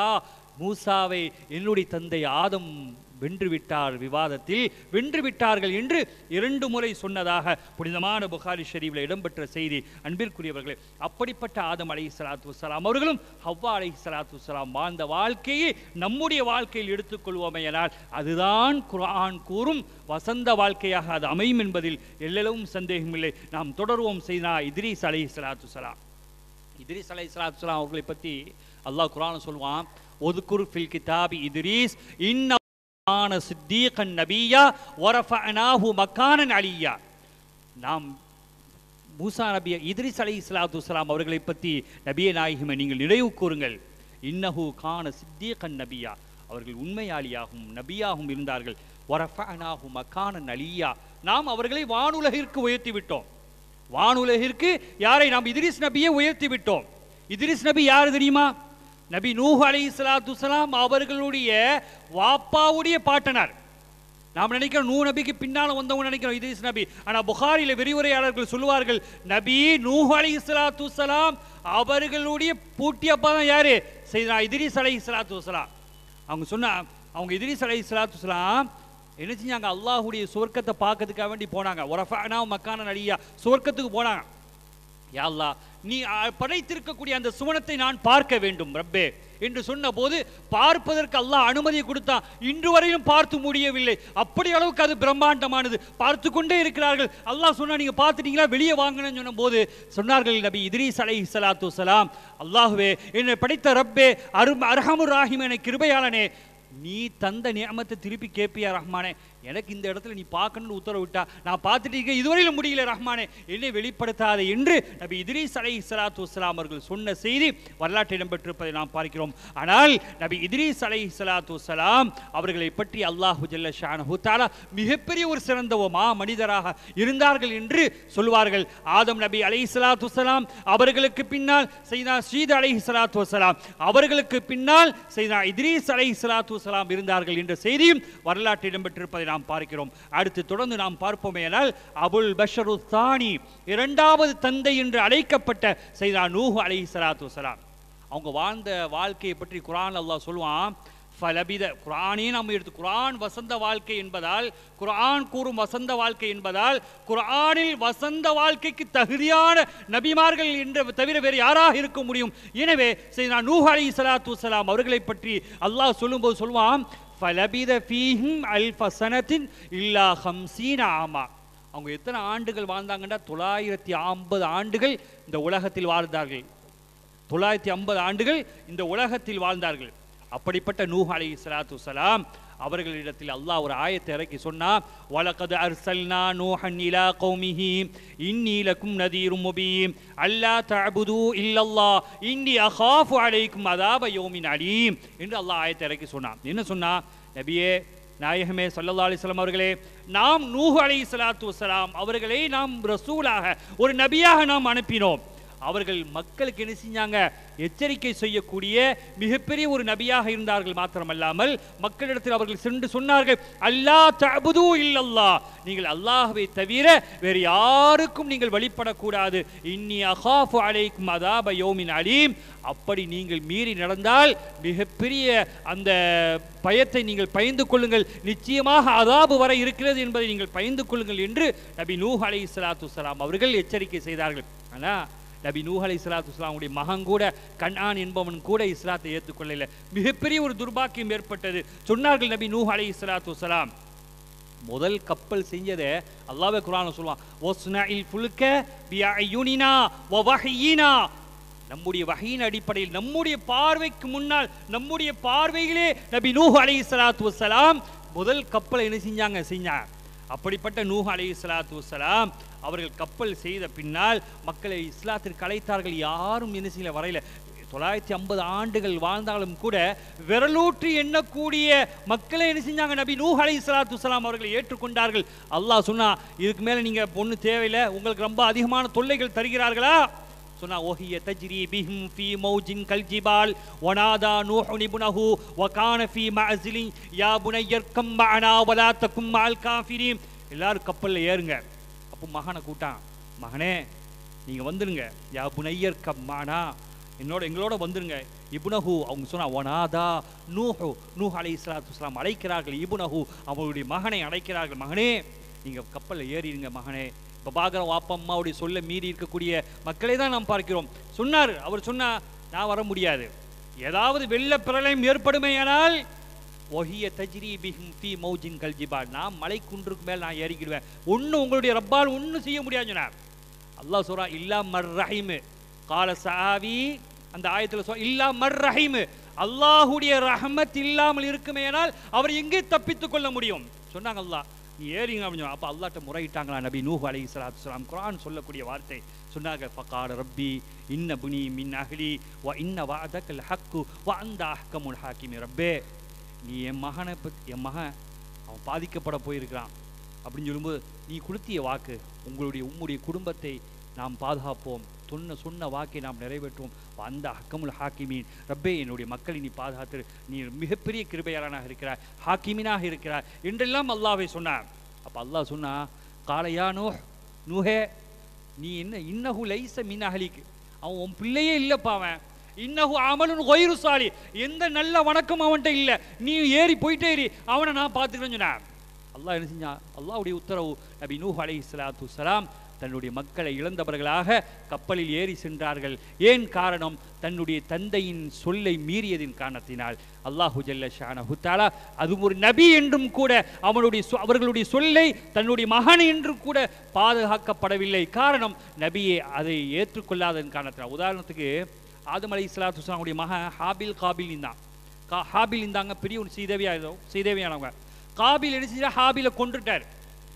மூசாவை என்னுடைய தந்தை ஆதம் வென்று விட்டார் விவாதத்தில் வென்று விட்டார்கள் என்று இரண்டு முறை சொன்னதாக புனிதமான புகாரி ஷரீஃபில் இடம்பெற்ற செய்தி அன்பிற்குரியவர்களே அப்படிப்பட்ட ஆதம் அலை சலாத்து வசலாம் அவர்களும் ஹவ்வா அலை சலாத்து வசலாம் வாழ்ந்த வாழ்க்கையை நம்முடைய வாழ்க்கையில் எடுத்துக்கொள்வோமேயானால் அதுதான் குர்ஆன் கூறும் வசந்த வாழ்க்கையாக அது அமையும் என்பதில் எல்லளவும் சந்தேகமில்லை நாம் தொடருவோம் செய்தா இத்ரீஸ் அலை சலாத்து வசலாம் இத்ரீஸ் அலை சலாத்து வசலாம் அவர்களை பற்றி அல்லாஹ் குர்ஆன் சொல்வான் ஒதுக்குர் ஃபில் கிதாபி இத்ரீஸ் இன்ன கான சித்தீகன் நபியா வரஃபஅனாஹு மக்கானன் அலியா நாம் மூசா நபி இத்ரிஸ் அலை இஸ்லாத்து வஸ்ஸலாம் அவர்களை பற்றி நபியே நாயகமே நீங்கள் நினைவு கூறுங்கள் இன்னஹு கான சித்தியகன் நபியா அவர்கள் உண்மையாளியாகவும் நபியாகவும் இருந்தார்கள் வரஃபனாஹு மக்கான அலியா நாம் அவர்களை வானுலகிற்கு உயர்த்தி விட்டோம் வானுலகிற்கு யாரை நாம் இத்ரிஸ் நபியை உயர்த்தி விட்டோம் இத்ரிஸ் நபி யார் தெரியுமா நபி நூஹ் அலைஹி ஸலாத்து வஸலாம் அவர்களுடைய வாப்பாவுடைய பாட்டனார் நாம் நினைக்கிறோம் நூ நபிக்கு பின்னால வந்தவங்க நினைக்கிறோம் இத்ரிஸ் நபி ஆனா புகாரில விரிவுரையாளர்கள் சொல்லுவார்கள் நபி நூஹ் அலைஹி ஸலாத்து வஸலாம் அவர்களுடைய பூட்டி அப்பா தான் யாரு செய்தா இத்ரிஸ் அலைஹி ஸலாத்து வஸலாம் அவங்க சொன்னா அவங்க இத்ரிஸ் அலைஹி ஸலாத்து வஸலாம் என்ன செஞ்சாங்க அல்லாஹ்வுடைய சொர்க்கத்தை பார்க்கறதுக்காக வேண்டி போனாங்க ஒரஃபானா மக்கான நடியா சொர்க்கத்துக்கு போனாங்க யா அல்லாஹ் நீ அ, படைத்திருக்கக்கூடிய அந்த சுவனத்தை நான் பார்க்க வேண்டும் ரப்பே என்று சொன்னபோது பார்ப்பதற்கு அல்லாஹ் அனுமதி கொடுத்தான் இன்று வரையிலும் பார்த்து முடியவில்லை அப்படி அளவுக்கு அது பிரம்மாண்டமானது பார்த்து கொண்டே இருக்கிறார்கள் அல்லாஹ் சொன்னா நீங்க பார்த்துட்டீங்களா வெளியே வாங்கணும்னு சொன்னபோது சொன்னார்கள் நபி இத்ரீஸ் அலைஹி ஸலாத்து வஸலாம் அல்லாஹ்வே என்னை படைத்த ரப்பே அரும் அர்ஹமுர் ராஹிம் என கிருபையாளனே நீ தந்த நியமத்தை திருப்பி கேட்பியா ரஹ்மானே எனக்கு இந்த இடத்துல நீ பார்க்கணும்னு உத்தரவிட்டா நான் பார்த்துட்டு இருக்கேன் இதுவரையிலும் முடியல ரஹ்மானே என்னை வெளிப்படுத்தாத என்று நபி இத்ரீஸ் அலை சலாத்து வஸ்ஸலாம் அவர்கள் சொன்ன செய்தி வரலாற்றில் இடம்பெற்றிருப்பதை நாம் பார்க்கிறோம் ஆனால் நபி இத்ரீஸ் அலை சலாத்து வஸ்ஸலாம் அவர்களை பற்றி அல்லாஹு ஜல்ல ஷானஹு தஆலா மிகப்பெரிய ஒரு சிறந்த ஒரு மா மனிதராக இருந்தார்கள் என்று சொல்வார்கள் ஆதம் நபி அலை சலாத்து வஸ்ஸலாம் அவர்களுக்கு பின்னால் செய்தா சீத் அலை சலாத்து வஸ்ஸலாம் அவர்களுக்கு பின்னால் செய்தா இத்ரீஸ் அலை சலாத்து வஸ்ஸலாம் இருந்தார்கள் என்ற செய்தியும் வரலாற்றில் இடம்பெற்றிருப்பதை நாம் பார்க்கிறோம் அடுத்து தொடர்ந்து நாம் பார்ப்போமேனால் அபுல் பஷரு தானி இரண்டாவது தந்தை என்று அழைக்கப்பட்ட செய்தா நூஹ் அலை சலாத்து வஸ்ஸலாம் அவங்க வாழ்ந்த வாழ்க்கையை பற்றி குர்ஆன் அல்லாஹ் சொல்லுவான் ஃபலபித குர்ஆனே நம்ம எடுத்து குர்ஆன் வசந்த வாழ்க்கை என்பதால் குர்ஆன் கூறும் வசந்த வாழ்க்கை என்பதால் குர்ஆனில் வசந்த வாழ்க்கைக்கு தகுதியான நபிமார்கள் என்று தவிர வேறு யாராக இருக்க முடியும் எனவே சரி நான் நூஹ் அலை சலாத்து வசலாம் அவர்களை பற்றி அல்லாஹ் சொல்லும்போது சொல்லுவான் ஃபலபித ஃபீஹிம் அல்ஃப சனத்தின் இல்லா ஹம்சீன ஆமா அவங்க எத்தனை ஆண்டுகள் வாழ்ந்தாங்கன்னா தொள்ளாயிரத்தி ஐம்பது ஆண்டுகள் இந்த உலகத்தில் வாழ்ந்தார்கள் தொள்ளாயிரத்தி ஐம்பது ஆண்டுகள் இந்த உலகத்தில் வாழ்ந்தார்கள் அப்படிப்பட்ட நூஹ் அலை சலாத்து வசலாம் அவர்களிடத்தில் அல்லாஹ் ஒரு ஆயத்தை இறக்கி சொன்னா வலகது அர்சல்னா நூஹன் இலா கௌமிஹி இன்னி லக்கும் நதீரும் முபீம் அல்லா தஅபுது இல்லல்லாஹ் இன்னி அகாஃபு அலைக்கும் அதாப யௌமின் அலீம் என்று அல்லாஹ் ஆயத்தை இறக்கி சொன்னான் என்ன சொன்னா நபியே நாயகமே சல்லல்லா அலிஸ்லாம் அவர்களே நாம் நூஹ் அலை சலாத்து வசலாம் அவர்களை நாம் ரசூலாக ஒரு நபியாக நாம் அனுப்பினோம் அவர்கள் மக்களுக்கு என்ன செஞ்சாங்க எச்சரிக்கை செய்யக்கூடிய மிகப்பெரிய ஒரு நபியாக இருந்தார்கள் மாத்திரமல்லாமல் மக்களிடத்தில் அவர்கள் சென்று சொன்னார்கள் அல்லாஹ் தஅபுது இல்லல்லாஹ் நீங்கள் அல்லாஹ்வை தவிர வேறு யாருக்கும் நீங்கள் வழிபடக்கூடாது இன்னி அகாஃபு அலைக்கும் அதாப யௌமின் அலீம் அப்படி நீங்கள் மீறி நடந்தால் மிகப்பெரிய அந்த பயத்தை நீங்கள் பயந்து கொள்ளுங்கள் நிச்சயமாக அதாபு வர இருக்கிறது என்பதை நீங்கள் பயந்து கொள்ளுங்கள் என்று நபி நூஹ் அலை சலாத்து வலாம் அவர்கள் எச்சரிக்கை செய்தார்கள் ஆனால் நபி நூஹ் அலை சலாத்து வஸ்லாமுடைய மகன் கூட கண்ணான் என்பவன் கூட இஸ்லாத்தை ஏற்றுக்கொள்ளல மிகப்பெரிய ஒரு துர்பாக்கியம் ஏற்பட்டது சொன்னார்கள் நபி நூஹ் அலை சலாத்து வஸ்லாம் முதல் கப்பல் செஞ்சதை அல்லாஹ்வே குர்ஆன்ல சொல்லுவான் ஒஸ்னஇல் ஃபுல்க பிஅயுனினா வ வஹீனா நம்முடைய வகையின் அடிப்படையில் நம்முடைய பார்வைக்கு முன்னால் நம்முடைய பார்வையிலே நபி நூஹ் அலைஹி ஸலாத்து வஸ்ஸலாம் முதல் கப்பலை என்ன செஞ்சாங்க செஞ்சாங்க அப்படிப்பட்ட நூஹ் அலைஹி ஸலாத்து வஸ்ஸலாம் அவர்கள் கப்பல் செய்த பின்னால் மக்களை இஸ்லாத்திற்கு அழைத்தார்கள் யாரும் என்ன செய்யல வரையில தொள்ளாயிரத்தி ஐம்பது ஆண்டுகள் வாழ்ந்தாலும் கூட விரலூற்றி எண்ணக்கூடிய மக்களை என்ன செஞ்சாங்க நபி நூஹ் அலை சலாத்து வலாம் அவர்களை ஏற்றுக்கொண்டார்கள் அல்லாஹ் சொன்னா இதுக்கு மேல நீங்க பொண்ணு தேவையில்லை உங்களுக்கு ரொம்ப அதிகமான தொல்லைகள் தருகிறார்களா சொன்னா ஓஹிய தஜ்ரி பிஹிம் ஃபீ மௌஜின் கல்ஜிபால் வனாதா நூஹு இப்னஹு வகான ஃபீ மஅஸிலி யா புனையர்கம் மஅனா வலா தகும் மஅல் காஃபிரீன் எல்லாரும் கப்பல்ல ஏறுங்க அப்போ மகனை கூட்டான் மகனே நீங்க வந்துருங்க யா புனையர்கம் மஅனா என்னோட எங்களோட வந்துருங்க இபுனஹு அவங்க சொன்னா ஒனாதா நூஹு நூஹ் அலை இஸ்லாத்து வஸ்லாம் அழைக்கிறார்கள் இபுனஹு அவருடைய மகனை அழைக்கிறார்கள் மகனே நீங்க கப்பல்ல ஏறிடுங்க மகனே இப்போ பார்க்குறோம் வாப்பா அம்மாவுடைய சொல்ல மீறி இருக்கக்கூடிய மக்களை தான் நாம் பார்க்கிறோம் சொன்னார் அவர் சொன்னா நான் வர முடியாது ஏதாவது வெள்ள பிரளயம் ஏற்படுமேயானால் ஒஹிய தஜ்ரி பிஹிம் ஃபீ மௌஜின் கல்ஜிபால் நான் மலை குன்றுக்கு மேல் நான் ஏறிக்கிடுவேன் ஒன்றும் உங்களுடைய ரப்பால் ஒன்றும் செய்ய முடியாது சொன்னார் அல்லாஹ் சொல்றா இல்லா மர் ரஹீமு கால சாவி அந்த ஆயத்தில் சொல் இல்லா மர் ரஹீமு அல்லாஹுடைய ரஹமத் இல்லாமல் இருக்குமேனால் அவர் எங்கே தப்பித்துக் கொள்ள முடியும் சொன்னாங்க அல்லாஹ் நீ ஏறிங்க அப்படின்னு அப்போ அல்லாட்ட முறையிட்டாங்களா நபி நூஹ் அலை சலாத்து சலாம் குரான் சொல்லக்கூடிய வார்த்தை சொன்னாங்க ஃபகால ரப்பி இன்ன புனி மின் அஹ்லி வ இன்ன வாதக்கல் ஹக்கு வ அந்த அஹ்கமுல் ஹாக்கிமி ரப்பே நீ என் மகனை பத்தி என் மகன் அவன் பாதிக்கப்பட போயிருக்கிறான் அப்படின்னு சொல்லும்போது நீ கொடுத்திய வாக்கு உங்களுடைய உம்முடைய குடும்பத்தை நாம் பாதுகாப்போம் சொன்ன சொன்ன வாக்கை நாம் நிறைவேற்றுவோம் அந்த ஹக்கமுல் ஹாக்கிமீன் ரப்பே என்னுடைய மக்களை நீ பாதுகாத்து நீ மிகப்பெரிய கிருபையாளனாக இருக்கிறாய் ஹாக்கிமீனாக இருக்கிறாய் என்றெல்லாம் அல்லாஹ்வை சொன்னார் அப்போ அல்லாஹ் சொன்னா காலையா நூ நூஹே நீ என்ன இன்னஹு லைச மின் அஹலிக்கு அவன் உன் பிள்ளையே இல்லைப்பா அவன் இன்னஹு அமலுன் ஒயிரு சாலி எந்த நல்ல வணக்கம் அவன்கிட்ட இல்லை நீ ஏறி போயிட்டே இரு அவனை நான் பார்த்துக்கிறேன்னு சொன்னேன் அல்லாஹ் என்ன செஞ்சான் அல்லாஹ்வுடைய உத்தரவு நபி நூஹ் அலைஹி ஸலாத்து வஸலாம் தன்னுடைய மக்களை இழந்தவர்களாக கப்பலில் ஏறி சென்றார்கள் ஏன் காரணம் தன்னுடைய தந்தையின் சொல்லை மீறியதின் காரணத்தினால் அல்லாஹு ஜல்ல ஷானஹு தஆலா அது ஒரு நபி என்றும் கூட அவனுடைய சொ- அவர்களுடைய சொல்லை தன்னுடைய மகன் என்றும் கூட பாதுகாக்கப்படவில்லை காரணம் நபியே அதை ஏற்றுக்கொள்ளாததன் காரணத்தினால் உதாரணத்துக்கு ஆதம் அலை இஸ்லாத்து அவனுடைய மகன் ஹாபில் காபில் இருந்தான் கா ஹாபில் இருந்தாங்க பெரிய ஒரு சீதேவியா சீதேவியானவங்க காபில் என்ன செஞ்சா ஹாபில கொன்றுட்டார்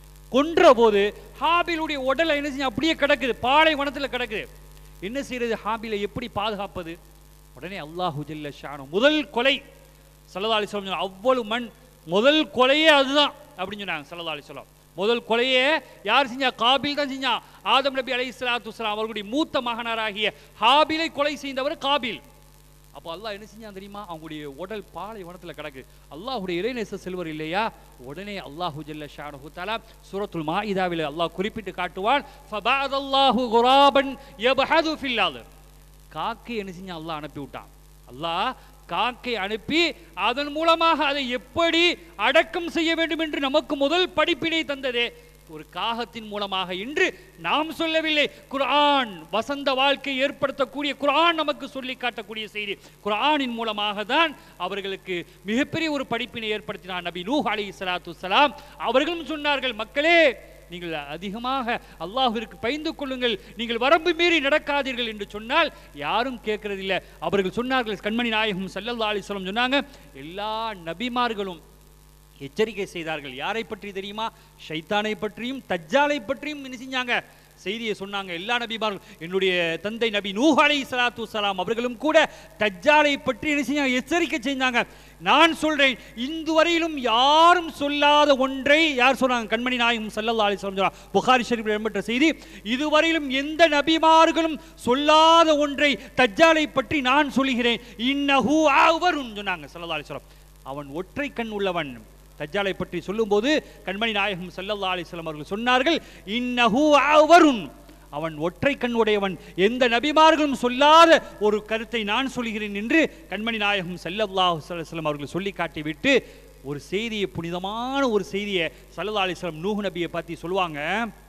கொன்ற போது ஹாபிலுடைய உடலை என்ன செஞ்சு அப்படியே கிடக்குது பாலைவனத்தில் கிடக்குது என்ன செய்யறது ஹாபிலை எப்படி பாதுகாப்பது உடனே அல்லாஹு ஜல்ல ஷானு முதல் கொலை சல்லா அலிஸ்லாம் அவ்வளவு மண் முதல் கொலையே அதுதான் அப்படின்னு சொன்னாங்க சல்லா அலிஸ்லாம் முதல் கொலையே யார் செஞ்சா காபில் தான் செஞ்சான் ஆதம் நபி அலை இஸ்லாத்து அவர்களுடைய மூத்த மகனாராகிய ஹாபிலை கொலை செய்தவர் காபில் அப்போ அல்லாஹ் என்ன செஞ்சான் தெரியுமா அவங்களுடைய உடல் பாலை வனத்தில் கிடக்கு அல்லாஹுடைய இறைநேச செல்வர் இல்லையா உடனே அல்லாஹு ஜல்ல ஷானஹு தஆலா சூரத்துல் மாஇதாவில் அல்லாஹ் குறிப்பிட்டு காட்டுவான் ஃபபாதல்லாஹு குராபன் யபஹது ஃபில் அர்த் காக்கை என்ன செஞ்சான் அல்லாஹ் அனுப்பி விட்டான் அல்லாஹ் காக்கை அனுப்பி அதன் மூலமாக அதை எப்படி அடக்கம் செய்ய வேண்டும் என்று நமக்கு முதல் படிப்பினை தந்ததே ஒரு காகத்தின் மூலமாக இன்று நாம் சொல்லவில்லை குர்ஆன் வசந்த வாழ்க்கை ஏற்படுத்தக்கூடிய குர்ஆன் நமக்கு சொல்லி காட்டக்கூடிய செய்தி குர்ஆனின் மூலமாக தான் அவர்களுக்கு மிகப்பெரிய ஒரு படிப்பினை ஏற்படுத்தினார் நபி நூஹ் அலைஹி ஸலாத்து வஸலாம் அவர்களும் சொன்னார்கள் மக்களே நீங்கள் அதிகமாக அல்லாஹ்விற்கு பயந்து கொள்ளுங்கள் நீங்கள் வரம்பு மீறி நடக்காதீர்கள் என்று சொன்னால் யாரும் கேட்கறதில்லை அவர்கள் சொன்னார்கள் கண்மணி நாயகம் ஸல்லல்லாஹு அலைஹி வஸல்லம் சொன்னாங்க எல்லா நபிமார்களும் எச்சரிக்கை செய்தார்கள் யாரை பற்றி தெரியுமா ஷைத்தானை பற்றியும் தஜ்ஜாலை பற்றியும் என்ன செஞ்சாங்க செய்தியை சொன்னாங்க எல்லா நபிமார்கள் என்னுடைய தந்தை நபி நூஹ் அலை சலாத்து சலாம் அவர்களும் கூட தஜ்ஜாலை பற்றி என்ன செஞ்சாங்க எச்சரிக்கை செஞ்சாங்க நான் சொல்றேன் இந்து வரையிலும் யாரும் சொல்லாத ஒன்றை யார் சொன்னாங்க கண்மணி நாயகம் சல்லல்லா அலி சொல்றாங்க புகாரி ஷரீஃபில் இடம்பெற்ற செய்தி இதுவரையிலும் எந்த நபிமார்களும் சொல்லாத ஒன்றை தஜ்ஜாலை பற்றி நான் சொல்கிறேன் இன்னஹு அவருன் சொன்னாங்க சல்லல்லா அலி அவன் ஒற்றை கண் உள்ளவன் தஜ்ஜாலை பற்றி சொல்லும்போது கண்மணி நாயகம் ஸல்லல்லாஹு அலைஹி வஸல்லம் அவர்கள் சொன்னார்கள் இன்னஹு அவருன் அவன் ஒற்றை கண் உடையவன் எந்த நபிமார்களும் சொல்லாத ஒரு கருத்தை நான் சொல்கிறேன் என்று கண்மணி நாயகம் ஸல்லல்லாஹு அலைஹி வஸல்லம் அவர்கள் சொல்லி காட்டிவிட்டு ஒரு செய்தியை புனிதமான ஒரு செய்தியை ஸல்லல்லாஹு அலைஹி வஸல்லம் நூஹ் நபியை பற்றி சொல்லுவாங்க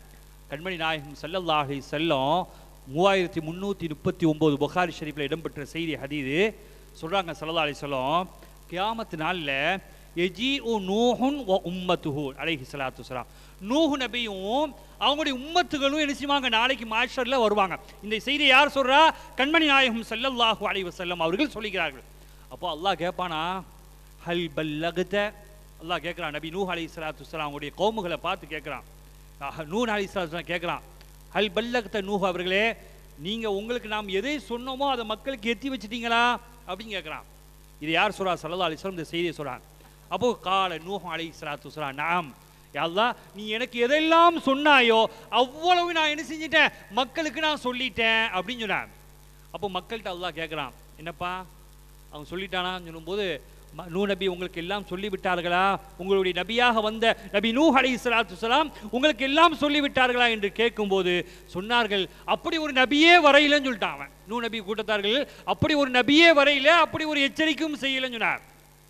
கண்மணி நாயகம் ஸல்லல்லாஹு அலைஹி வஸல்லம் மூவாயிரத்தி முந்நூற்றி முப்பத்தி ஒம்பது புகாரி ஷரீஃபில் இடம்பெற்ற செய்தி ஹதீது சொல்கிறாங்க ஸல்லல்லாஹு அலைஹி வஸல்லம் கியாமத்து நாளில் எஜி உ நூஹுன் ஒ உம்மத்துஹு அலைஹி ஸலாத்து வஸலாம் நூஹு நபியும் அவங்களுடைய உம்மத்துகளும் என்ன செய்வாங்க நாளைக்கு மாஷரில் வருவாங்க இந்த செய்தியை யார் சொல்றா கண்மணி நாயகம் ஸல்லல்லாஹு அலைஹி வஸல்லம் அவர்கள் சொல்லுகிறார்கள் அப்போ அல்லாஹ் கேட்பானா ஹல் பல்லகத அல்லாஹ் கேட்குறான் நபி நூஹ் அலைஹி ஸலாத்து வஸலாம் அவங்களுடைய கௌமுகளை பார்த்து கேட்குறான் நூஹ் அலைஹி ஸலாத்து வஸலாம் கேட்குறான் ஹல் பல்லகத நூஹ் அவர்களே நீங்க உங்களுக்கு நாம் எதை சொன்னோமோ அதை மக்களுக்கு எத்தி வச்சிட்டீங்களா அப்படின்னு கேட்குறான் இது யார் சொல்றா சல்லா அலிஸ்லாம் இந்த செய்தியை சொல்றாங்க அப்போ கால நூஹ் அலை சலாத்து சொல்றா நாம் அல்லாஹ் நீ எனக்கு எதெல்லாம் சொன்னாயோ அவ்வளவு நான் என்ன செஞ்சிட்டேன் மக்களுக்கு நான் சொல்லிட்டேன் அப்படின்னு சொன்னேன் அப்போ மக்கள்கிட்ட அல்லாஹ் கேட்குறான் என்னப்பா அவன் சொல்லிட்டானான்னு சொல்லும்போது ம- நூ நபி உங்களுக்கு எல்லாம் சொல்லிவிட்டார்களா உங்களுடைய நபியாக வந்த நபி நூ அலை சலாத்து உங்களுக்கு எல்லாம் சொல்லிவிட்டார்களா என்று கேட்கும்போது சொன்னார்கள் அப்படி ஒரு நபியே வரையிலன்னு சொல்லிட்டான் அவன் நூ நபி கூட்டத்தார்கள் அப்படி ஒரு நபியே வரையில அப்படி ஒரு எச்சரிக்கையும் செய்யலன்னு சொன்னார்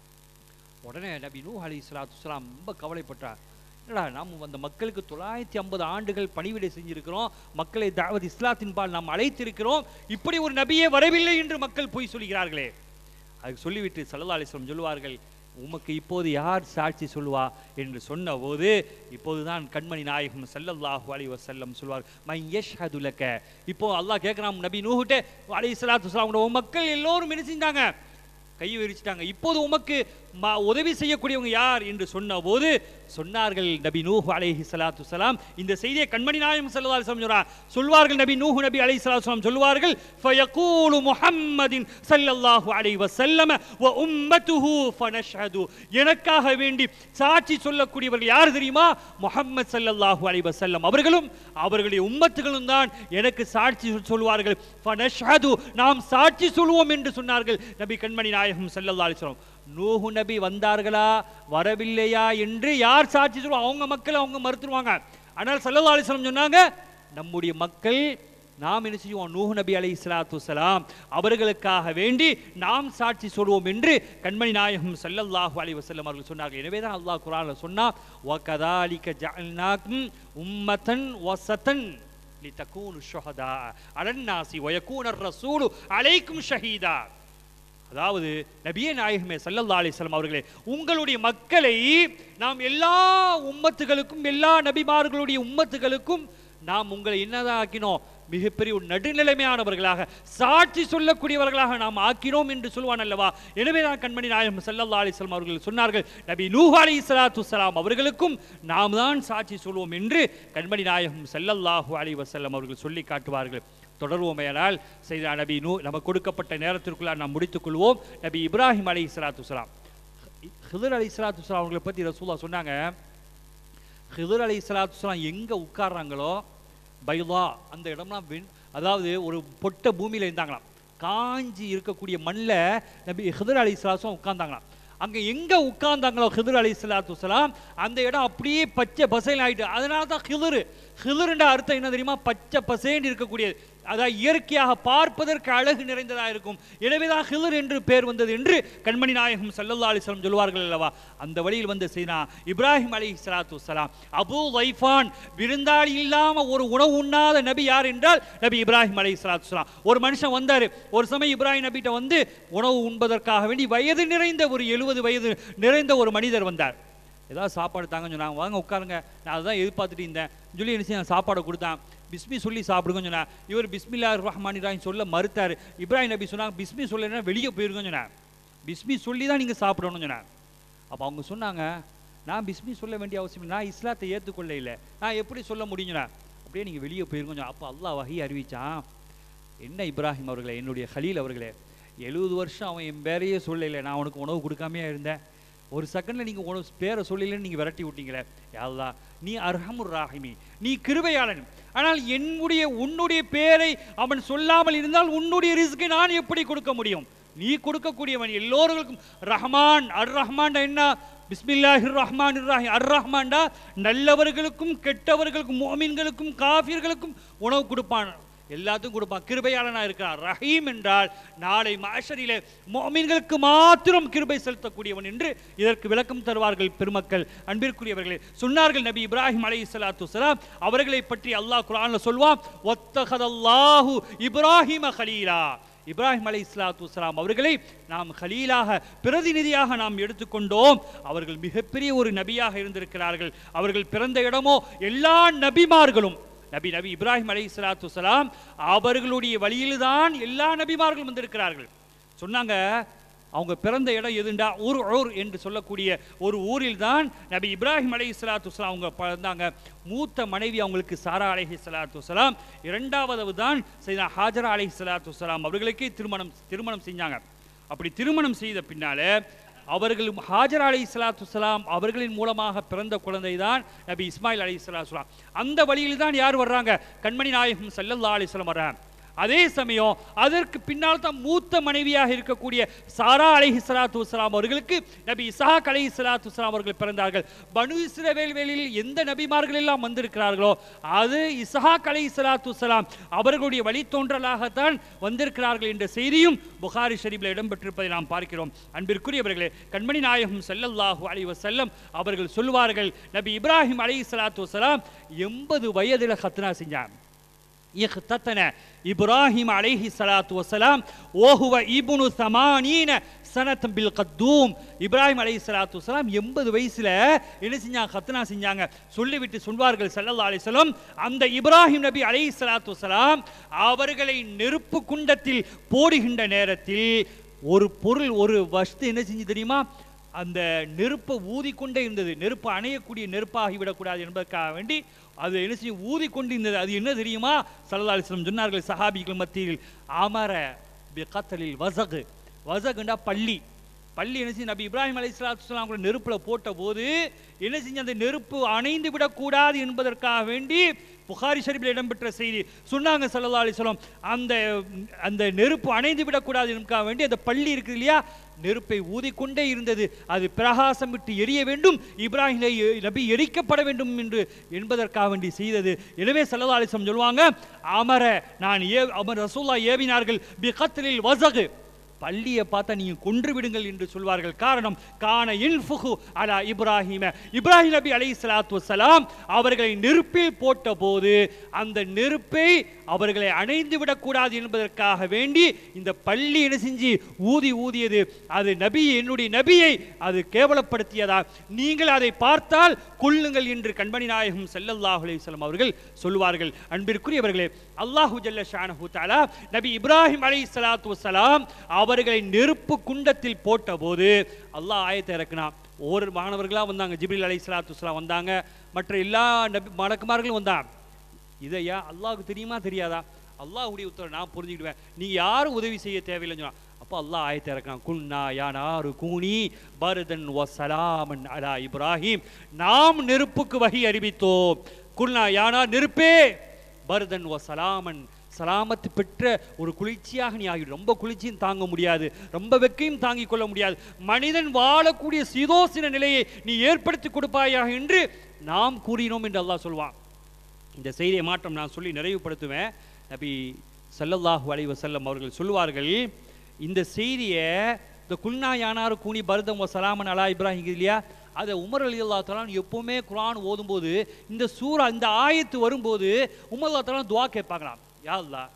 உடனே நபி நூ அலி சலாத்து ரொம்ப கவலைப்பட்டார் என்னடா நாம் அந்த மக்களுக்கு தொள்ளாயிரத்தி ஐம்பது ஆண்டுகள் பணிவிடை செஞ்சிருக்கிறோம் மக்களை தாவத் இஸ்லாத்தின் பால் நாம் அழைத்திருக்கிறோம் இப்படி ஒரு நபியே வரவில்லை என்று மக்கள் பொய் சொல்கிறார்களே அதுக்கு சொல்லிவிட்டு சல்லா அலிஸ்லம் சொல்லுவார்கள் உமக்கு இப்போது யார் சாட்சி சொல்லுவா என்று சொன்னபோது இப்போதுதான் கண்மணி நாயகம் ஸல்லல்லாஹு அலைஹி வஸல்லம் சொல்வார் மை யஷ்ஹது லக இப்போ அல்லாஹ் கேட்குறான் நபி நூஹுட்டே அலைஹி ஸலாத்து வஸலாம் உன் மக்கள் எல்லோரும் என்ன செஞ்சாங்க கை விரிச்சிட்டாங்க இப்போது உமக்கு ம- உதவி செய்யக்கூடியவங்க யார் என்று சொன்னபோது சொன்னார்கள் நபி நூஹ் அலைஹி ஸலாத்து வஸலாம் இந்த செய்தியை கண்மணி நாயகம் ஸல்லல்லாஹு அலைஹி வஸல்லம் சொல்றார் சொல்வார்கள் நபி நூஹ் நபி அலைஹி ஸலாத்து வஸலாம் சொல்வார்கள் ஃபயகூலு முஹம்மதின் ஸல்லல்லாஹு அலைஹி வஸல்லம் வ உம்மத்துஹு ஃபனஷ்ஹது எனக்காக வேண்டி சாட்சி சொல்லக்கூடியவர்கள் யார் தெரியுமா முஹம்மது ஸல்லல்லாஹு அலைஹி வஸல்லம் அவர்களும் அவர்களுடைய உம்மத்துகளும் தான் எனக்கு சாட்சி சொல்வார்கள் ஃபனஷ்ஹது நாம் சாட்சி சொல்வோம் என்று சொன்னார்கள் நபி கண்மணி நாயகம் ஸல்லல்லாஹு அலைஹி வஸல்லம் நூஹு நபி வந்தார்களா வரவில்லையா என்று யார் சாட்சி சொல்லுவாங்க அவங்க மக்கள் அவங்க மறுத்துருவாங்க ஆனால் ஸல்லல்லாஹு அலைஹி வஸல்லம் சொன்னாங்க நம்முடைய மக்கள் நாம் என்ன செய்வோம் நூஹ் நபி அலை சலாத்து அவர்களுக்காக வேண்டி நாம் சாட்சி சொல்வோம் என்று கண்மணி நாயகம் ஸல்லல்லாஹு அலைஹி வஸல்லம் அவர்கள் சொன்னார்கள் எனவே தான் அல்லாஹ் குர்ஆன்ல சொன்னா வகதாலிக ஜஅல்னாக்கும் உம்மத்தன் வஸதன் லிதகூனு ஷுஹதா அலன்னாசி வயகூன ரசூலு அலைக்கும் ஷஹீதா அதாவது நபியே நாயகமே ஸல்லல்லாஹு அலைஹி வஸல்லம் அவர்களே உங்களுடைய மக்களை நாம் எல்லா உம்மத்துகளுக்கும் எல்லா நபிமார்களுடைய உம்மத்துகளுக்கும் நாம் உங்களை என்னதான் ஆக்கினோம் மிகப்பெரிய ஒரு நடுநிலைமையானவர்களாக சாட்சி சொல்லக்கூடியவர்களாக நாம் ஆக்கினோம் என்று சொல்வான் அல்லவா எனவே தான் கண்மணி நாயகம் ஸல்லல்லாஹு அலைஹி வஸல்லம் அவர்கள் சொன்னார்கள் நபி நூஹ் அலைஹிஸ்ஸலாத்து வஸ்ஸலாம் அவர்களுக்கும் நாம் தான் சாட்சி சொல்வோம் என்று கண்மணி நாயகம் ஸல்லல்லாஹு அலைஹி வஸல்லம் அவர்கள் சொல்லி காட்டுவார்கள் தொடர்வோமையானால் செய்த நபி நூ நமக்கு கொடுக்கப்பட்ட நேரத்திற்குள்ளார் நாம் முடித்துக் கொள்வோம் நபி இப்ராஹிம் அலை இஸ்லாத்து வலாம் ஹிதர் அலி இஸ்லாத்து வலாம் அவர்களை பற்றி ரசூலா சொன்னாங்க ஹிதர் அலி இஸ்லாத்து வலாம் எங்கே உட்கார்றாங்களோ பைலா அந்த இடம்லாம் வெண் அதாவது ஒரு பொட்ட பூமியில் இருந்தாங்களாம் காஞ்சி இருக்கக்கூடிய மண்ணில் நபி ஹிதர் அலி இஸ்லாத்தும் உட்கார்ந்தாங்களாம் அங்கே எங்கே உட்கார்ந்தாங்களோ ஹிதர் அலி இஸ்லாத்து வலாம் அந்த இடம் அப்படியே பச்சை பசையில் ஆயிட்டு அதனால தான் ஹிதர் ஹிதருன்ற அர்த்தம் என்ன தெரியுமா பச்சை பசேன்னு இருக்கக்கூடியது அதாவது இயற்கையாக பார்ப்பதற்கு அழகு நிறைந்ததாக இருக்கும் எனவே தான் ஹிலர் என்று பேர் வந்தது என்று கண்மணி நாயகம் சல்லல்லா அலிஸ்லாம் சொல்வார்கள் அல்லவா அந்த வழியில் வந்து செய்தா இப்ராஹிம் அலி சலாத்து வலாம் அபு வைஃபான் விருந்தாளி இல்லாம ஒரு உணவு உண்ணாத நபி யார் என்றால் நபி இப்ராஹிம் அலி சலாத்து வலாம் ஒரு மனுஷன் வந்தார் ஒரு சமயம் இப்ராஹிம் நபிட்ட வந்து உணவு உண்பதற்காக வேண்டி வயது நிறைந்த ஒரு எழுபது வயது நிறைந்த ஒரு மனிதர் வந்தார் ஏதாவது சாப்பாடு தாங்கன்னு சொன்னாங்க வாங்க உட்காருங்க நான் அதுதான் எதிர்பார்த்துட்டு இருந்தேன் சொல்லி என்ன செய்ய சாப்பாடை கொடுத்தான் பிஸ்மி சொல்லி சாப்பிடுங்கன்னு சொன்னா இவர் பிஸ்மில்லா ரஹ்மான் இராஹிம் சொல்ல மறுத்தார் இப்ராஹிம் நபி சொன்னாங்க பிஸ்மி சொல்லலைன்னா வெளியே போயிருங்கன்னு சொன்னார் பிஸ்மி சொல்லி தான் நீங்கள் சாப்பிடணும்னு சொன்னார் அப்போ அவங்க சொன்னாங்க நான் பிஸ்மி சொல்ல வேண்டிய அவசியம் இல்லை நான் இஸ்லாத்தை ஏற்றுக்கொள்ள இல்லை நான் எப்படி சொல்ல முடியும்னா அப்படியே நீங்கள் வெளியே போயிருங்க அப்போ அல்லாஹ் வகை அறிவிச்சான் என்ன இப்ராஹிம் அவர்களே என்னுடைய ஹலீல் அவர்களே எழுபது வருஷம் அவன் என் பேரையே சொல்லலை நான் உனக்கு உணவு கொடுக்காமையே இருந்தேன் ஒரு செகண்ட்ல நீங்க உணவு பேரை சொல்லலைன்னு நீங்க விரட்டி விட்டீங்களே யாழ்லா நீ அர்ஹமுர் ராஹிமி நீ கிருபையாளன் ஆனால் என்னுடைய உன்னுடைய பேரை அவன் சொல்லாமல் இருந்தால் உன்னுடைய ரிஸ்கை நான் எப்படி கொடுக்க முடியும் நீ கொடுக்கக்கூடியவன் எல்லோருக்கும் ரஹ்மான் அர் ரஹ்மான் என்ன பிஸ்மில்லாஹிர் ரஹ்மான் ரஹீம் அர் ரஹ்மான்டா நல்லவர்களுக்கும் கெட்டவர்களுக்கும் மோமின்களுக்கும் காஃபிர்களுக்கும் உணவு கொடுப்பான் எல்லாத்துக்கும் கொடுப்பான் கிருபையாளனா இருக்கிறான் ரஹீம் என்றால் நாளை மாஷரிலே மோமின்களுக்கு மாத்திரம் கிருபை செலுத்தக்கூடியவன் என்று இதற்கு விளக்கம் தருவார்கள் பெருமக்கள் அன்பிற்குரியவர்களே சொன்னார்கள் நபி இப்ராஹிம் அலை சலாத்து வலாம் அவர்களை பற்றி அல்லாஹ் குரான்ல சொல்வான் ஒத்தகதல்லாஹு இப்ராஹிம ஹலீலா இப்ராஹிம் அலை இஸ்லாத்து வலாம் அவர்களை நாம் ஹலீலாக பிரதிநிதியாக நாம் எடுத்துக்கொண்டோம் அவர்கள் மிகப்பெரிய ஒரு நபியாக இருந்திருக்கிறார்கள் அவர்கள் பிறந்த இடமோ எல்லா நபிமார்களும் நபி நபி இப்ராஹிம் அலை சலாத்து வலாம் அவர்களுடைய வழியில்தான் எல்லா நபிமார்களும் வந்திருக்கிறார்கள் சொன்னாங்க அவங்க பிறந்த இடம் எதுண்டா ஊர் ஊர் என்று சொல்லக்கூடிய ஒரு ஊரில் தான் நபி இப்ராஹிம் அலை சலாத்து வலாம் அவங்க பிறந்தாங்க மூத்த மனைவி அவங்களுக்கு சாரா அலைஹி சலாத்து வலாம் இரண்டாவது தான் செய்த ஹாஜரா அலைஹி சலாத்து வலாம் அவர்களுக்கே திருமணம் திருமணம் செஞ்சாங்க அப்படி திருமணம் செய்த பின்னால அவர்கள் ஹாஜர் அலி சலாத்து வலாம் அவர்களின் மூலமாக பிறந்த குழந்தை தான் நபி இஸ்மாயில் அலி சலாத்து வலாம் அந்த வழியில் தான் யார் வர்றாங்க கண்மணி நாயகம் சல்லல்லா அலிஸ்லாம் வர்றாங்க அதே சமயம் அதற்கு பின்னால் தான் மூத்த மனைவியாக இருக்கக்கூடிய சாரா அலைஹி சலாத்து வலாம் அவர்களுக்கு நபி இசாக் அலைஹி சலாத்து வலாம் அவர்கள் பிறந்தார்கள் பனு இஸ்ரவேல் வேலில் எந்த நபிமார்கள் எல்லாம் வந்திருக்கிறார்களோ அது இசஹாக் அலைஹி சலாத்து வலாம் அவர்களுடைய வழித்தோன்றலாகத்தான் வந்திருக்கிறார்கள் என்ற செய்தியும் புகாரி ஷரீஃபில் இடம்பெற்றிருப்பதை நாம் பார்க்கிறோம் அன்பிற்குரியவர்களே கண்மணி நாயகம் ஸல்லல்லாஹு அலைஹி வஸல்லம் அவர்கள் சொல்வார்கள் நபி இப்ராஹிம் அலைஹி ஸலாத்து வஸலாம் எண்பது வயதில் ஹத்னா செஞ்சாங்க இஹ்தத்தன இப்ராஹிம் அலைஹி ஸலாத்து வஸலாம் ஓஹுவ இப்னு சமானீன சனத்தம் பில் கத்தூம் இப்ராஹிம் அலைஹி ஸலாத்து வஸலாம் எண்பது வயசுல என்ன செஞ்சாங்க ஹத்னா செஞ்சாங்க சொல்லிவிட்டு சொல்வார்கள் ஸல்லல்லாஹு அலைஹி வஸல்லம் அந்த இப்ராஹிம் நபி அலைஹி ஸலாத்து வஸலாம் அவர்களை நெருப்பு குண்டத்தில் போடுகின்ற நேரத்தில் ஒரு பொருள் ஒரு வஸ்து என்ன செஞ்சு தெரியுமா அந்த நெருப்பை ஊதிக்கொண்டே இருந்தது நெருப்பு அணையக்கூடிய நெருப்பாகி விடக்கூடாது என்பதற்காக வேண்டி அது என்ன செய்யும் ஊதிக்கொண்டு இருந்தது அது என்ன தெரியுமா சல்லா அலிஸ்லம் சொன்னார்கள் சஹாபிகள் மத்தியில் அமர பிகத்தலில் வசகு வசகுண்டா பள்ளி பள்ளி என்ன செஞ்சு நபி இப்ராஹிம் அலி இஸ்லாத்துலாம் கூட நெருப்பில் போட்ட போது என்ன செஞ்சு அந்த நெருப்பு அணைந்து விடக்கூடாது என்பதற்காக வேண்டி புகாரி ஷரீஃபில் இடம்பெற்ற செய்தி சொன்னாங்க சல்லா அலிஸ்லாம் அந்த அந்த நெருப்பு அணைந்து விடக்கூடாது என்பதற்காக வேண்டி அந்த பள்ளி இருக்குது இல்லையா நெருப்பை ஊதிக்கொண்டே இருந்தது அது பிரகாசம் விட்டு எரிய வேண்டும் இப்ராஹிம் நபி எரிக்கப்பட வேண்டும் என்று என்பதற்காக வேண்டி செய்தது எனவே சல்லா அலிஸ்லாம் சொல்லுவாங்க அமர நான் ஏ அமர் ரசூல்லா ஏவினார்கள் பி கத்லில் வசகு பள்ளியை பார்த்தா நீங்க கொன்று விடுங்கள் என்று சொல்வார்கள் காரணம் கான இன்ஃபுகு அலா இப்ராஹிம இப்ராஹிம் நபி அலை சலாத்து வசலாம் அவர்களை நெருப்பில் போட்ட போது அந்த நெருப்பை அவர்களை அணைந்து விடக்கூடாது என்பதற்காக வேண்டி இந்த பள்ளி என்ன செஞ்சு ஊதி ஊதியது அது நபி என்னுடைய நபியை அது கேவலப்படுத்தியதா நீங்கள் அதை பார்த்தால் கொள்ளுங்கள் என்று கண்மணி நாயகம் ஸல்லல்லாஹு அலைஹி வஸல்லம் அவர்கள் சொல்வார்கள் அன்பிற்குரியவர்களே அல்லாஹு ஜல்ல ஷானஹு தஆலா நபி இப்ராஹிம் அலைஹிஸ்ஸலாத்து வஸ்ஸலாம் அவர்களை நெருப்பு குண்டத்தில் போட்டபோது அல்லாஹ் ஆயத்தை இறக்குனான் ஒவ்வொரு மாணவர்களா வந்தாங்க ஜிப்ரீல் அலைஹிஸ்ஸலாத்து வஸ்ஸலாம் வந்தாங்க மற்ற எல்லா நபி மலக்குமார்களும் வந்தாங்க இதையா அல்லாஹ்வுக்கு தெரியுமா தெரியாதா அல்லாஹ்வுடைய உத்தரவை நான் புரிஞ்சுக்கிடுவேன் நீ யாரும் உதவி செய்ய தேவையில்லைன்னு சொன்னான் அப்போ அல்லாஹ் ஆயத்தை இறக்கான் குன்னா யா நாரு கூனி பரதன் வசலாமன் அலா இப்ராஹிம் நாம் நெருப்புக்கு வகி அறிவித்தோம் குன்னா யானா நெருப்பே பரதன் வசலாமன் சலாமத்து பெற்ற ஒரு குளிர்ச்சியாக நீ ஆகிடும் ரொம்ப குளிர்ச்சியும் தாங்க முடியாது ரொம்ப வெக்கையும் தாங்கிக் கொள்ள முடியாது மனிதன் வாழக்கூடிய சீதோசின நிலையை நீ ஏற்படுத்தி கொடுப்பாயாக என்று நாம் கூறினோம் என்று அல்லாஹ் சொல்வான் இந்த செய்தியை மாற்றம் நான் சொல்லி நிறைவுபடுத்துவேன் நபி ஸல்லல்லாஹு அலைஹி வஸல்லம் அவர்கள் சொல்லுவார்கள் இந்த செய்தியை இந்த குல்னா யானாரு கூனி பரதம் வசலாமன் அலா இப்ராஹிம் இருக்குது இல்லையா அதை உமர் அலி அல்லா தலான் எப்பவுமே குரான் ஓதும்போது இந்த சூரா இந்த ஆயத்து வரும்போது உமர் அல்லா தலான் துவா கேட்பாங்களாம் யா அல்லாஹ்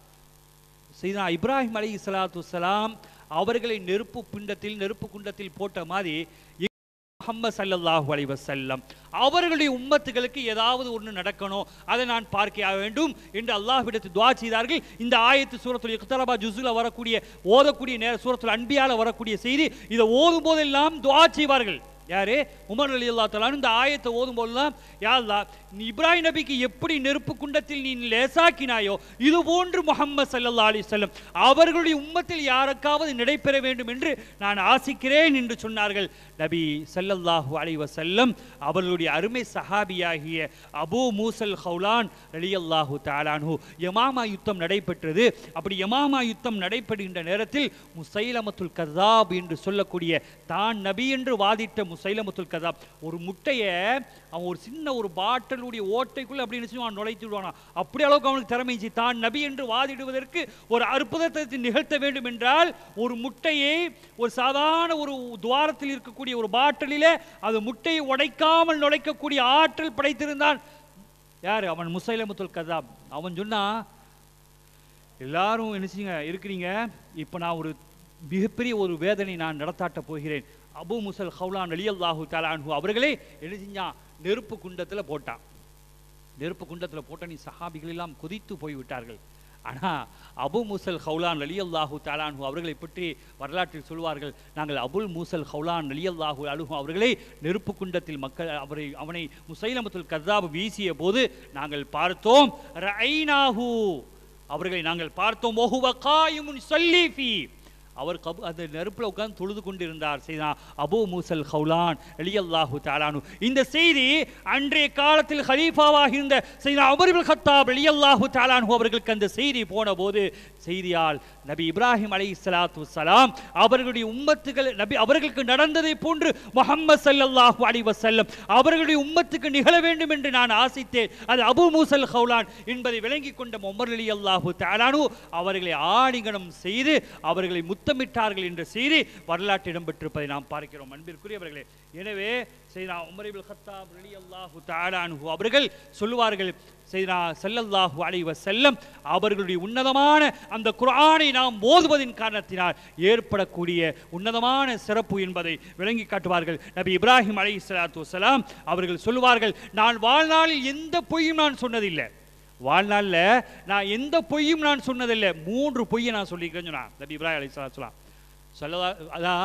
செய்தா இப்ராஹிம் அலி இஸ்லாத்து வசலாம் அவர்களை நெருப்பு பிண்டத்தில் நெருப்பு குண்டத்தில் போட்ட மாதிரி முஹம்மது ஸல்லல்லாஹு அலைஹி வஸல்லம் அவர்களுடைய உம்மத்துகளுக்கு ஏதாவது ஒன்று நடக்கணும் அதை நான் பார்க்க வேண்டும் என்று அல்லாஹ்விடத்து துஆ செய்தார்கள் இந்த ஆயத்து சூரத்துல் இக்தரபா ஜுஸ்ல வரக்கூடிய ஓதக்கூடிய நேர சூரத்துல் அன்பியால வரக்கூடிய செய்தி இதை ஓதும் போதெல்லாம் துஆ செய்வார்கள் யாரு உமர் அலி அல்லா தலான் இந்த ஆயத்தை ஓதும் போதெல்லாம் யா அல்லாஹ் நீ இப்ராஹிம் நபிக்கு எப்படி நெருப்பு குண்டத்தில் நீ லேசாக்கினாயோ இது போன்று முஹம்மது ஸல்லல்லாஹு அலைஹி வஸல்லம் அவர்களுடைய உம்மத்தில் யாருக்காவது நடைபெற வேண்டும் என்று நான் ஆசிக்கிறேன் என்று சொன்னார்கள் நபி ஸல்லல்லாஹு அலைஹி வஸல்லம் அவர்களுடைய அருமை சஹாபியாகிய அபூ மூசல் ஹவுலான் ரலியல்லாஹு தஆலான்ஹு யமாமா யுத்தம் நடைபெற்றது அப்படி யமாமா யுத்தம் நடைபெறுகின்ற நேரத்தில் முசைலமத்துல் கதாப் என்று சொல்லக்கூடிய தான் நபி என்று வாதிட்ட முசைலமத்துல் கதாப் ஒரு முட்டையை அவன் ஒரு சின்ன ஒரு பாட்டிலுடைய ஓட்டைக்குள்ள அப்படி நினைச்சு அவன் நுழைத்து விடுவானா அப்படி அளவுக்கு அவனுக்கு திறமை இருந்துச்சு. தான் நபி என்று வாதிடுவதற்கு ஒரு அற்புதத்தை நிகழ்த்த வேண்டும் என்றால் ஒரு முட்டையை ஒரு சாதாரண ஒரு துவாரத்தில் இருக்கக்கூடிய ஒரு பாட்டிலிலே அது முட்டையை உடைக்காமல் நுழைக்கக்கூடிய ஆற்றல் படைத்திருந்தான் யார் அவன் முசைலமுத்துல் கதாப் அவன் சொன்னா எல்லாரும் என்ன செய்யுங்க இருக்கிறீங்க இப்போ நான் ஒரு மிகப்பெரிய ஒரு வேதனை நான் நடத்தாட்ட போகிறேன் அபு முசல் ஹவுலான் அலியல்லாஹு தலான்ஹு அவர்களே என்ன செஞ்சான் நெருப்பு குண்டத்தில் போட்டான் நெருப்பு குண்டத்தில் போட்ட நீ சஹாபிகள் எல்லாம் கொதித்து போய் விட்டார்கள் ஆனா அபு மூசல் ஹவுலான் அலியல்லாஹு தாலான்ஹு அவர்களை பற்றி வரலாற்றில் சொல்வார்கள் நாங்கள் அபுல் மூசல் ஹவுலான் அலியல்லாஹு அலுஹு அவர்களை நெருப்பு குண்டத்தில் மக்கள் அவரை அவனை முசைலமத்துல் கர்தாப் வீசிய போது நாங்கள் பார்த்தோம் ரைனாஹு அவர்களை நாங்கள் பார்த்தோம் ஒஹுவ காயிமுன் சொல்லீஃபி அவர் கபு அந்த நெருப்பில் உட்கார்ந்து தொழுது கொண்டிருந்தார் செய்தா அபூ மூசல் ஹவுலான் அலியல்லாஹு தாலானு இந்த செய்தி அன்றைய காலத்தில் ஹலீஃபாவாக இருந்த செய்தா அமர்பில் ஹத்தாப் அலியல்லாஹு தாலானு அவர்களுக்கு அந்த செய்தி போன போது செய்தியால் நபி இப்ராஹிம் அலை சலாத்து வசலாம் அவர்களுடைய உம்மத்துகள் நபி அவர்களுக்கு நடந்ததை போன்று முஹம்மது ஸல்லல்லாஹு அலைஹி வஸல்லம் அவர்களுடைய உம்மத்துக்கு நிகழ வேண்டும் என்று நான் ஆசைத்தேன் அது அபூ மூசல் ஹவுலான் என்பதை விளங்கிக் கொண்ட உமர் அலி அல்லாஹு தாலானு அவர்களை ஆணிகனம் செய்து அவர்களை முத்தமிட்டார்கள் என்ற செய்தி வரலாற்று இடம்பெற்றிருப்பதை நாம் பார்க்கிறோம் அன்பிற்குரியவர்களே எனவே செய்தா உமர் இப்னு கத்தாப் ரலியல்லாஹு தஆலா அன்ஹு அவர்கள் சொல்லுவார்கள் செய்தா ஸல்லல்லாஹு அலைஹி வஸல்லம் அவர்களுடைய உன்னதமான அந்த குர்ஆனை நாம் ஓதுவதின் காரணத்தினால் ஏற்படக்கூடிய உன்னதமான சிறப்பு என்பதை விளங்கி காட்டுவார்கள் நபி இப்ராஹிம் அலைஹிஸ்ஸலாத்து வஸலாம் அவர்கள் சொல்லுவார்கள் நான் வாழ்நாளில் எந்த பொய்யும் நான் சொன்னதில்லை வாழ்நாளில் நான் எந்த பொய்யும் நான் சொன்னதில்லை மூன்று பொய்யை நான் சொல்லிக்கிறேன்னு சொன்னான் நபி இப்ராஹிம் அலைஹிஸ்ஸலாத்து வஸலாம் சொல்லதா அதான்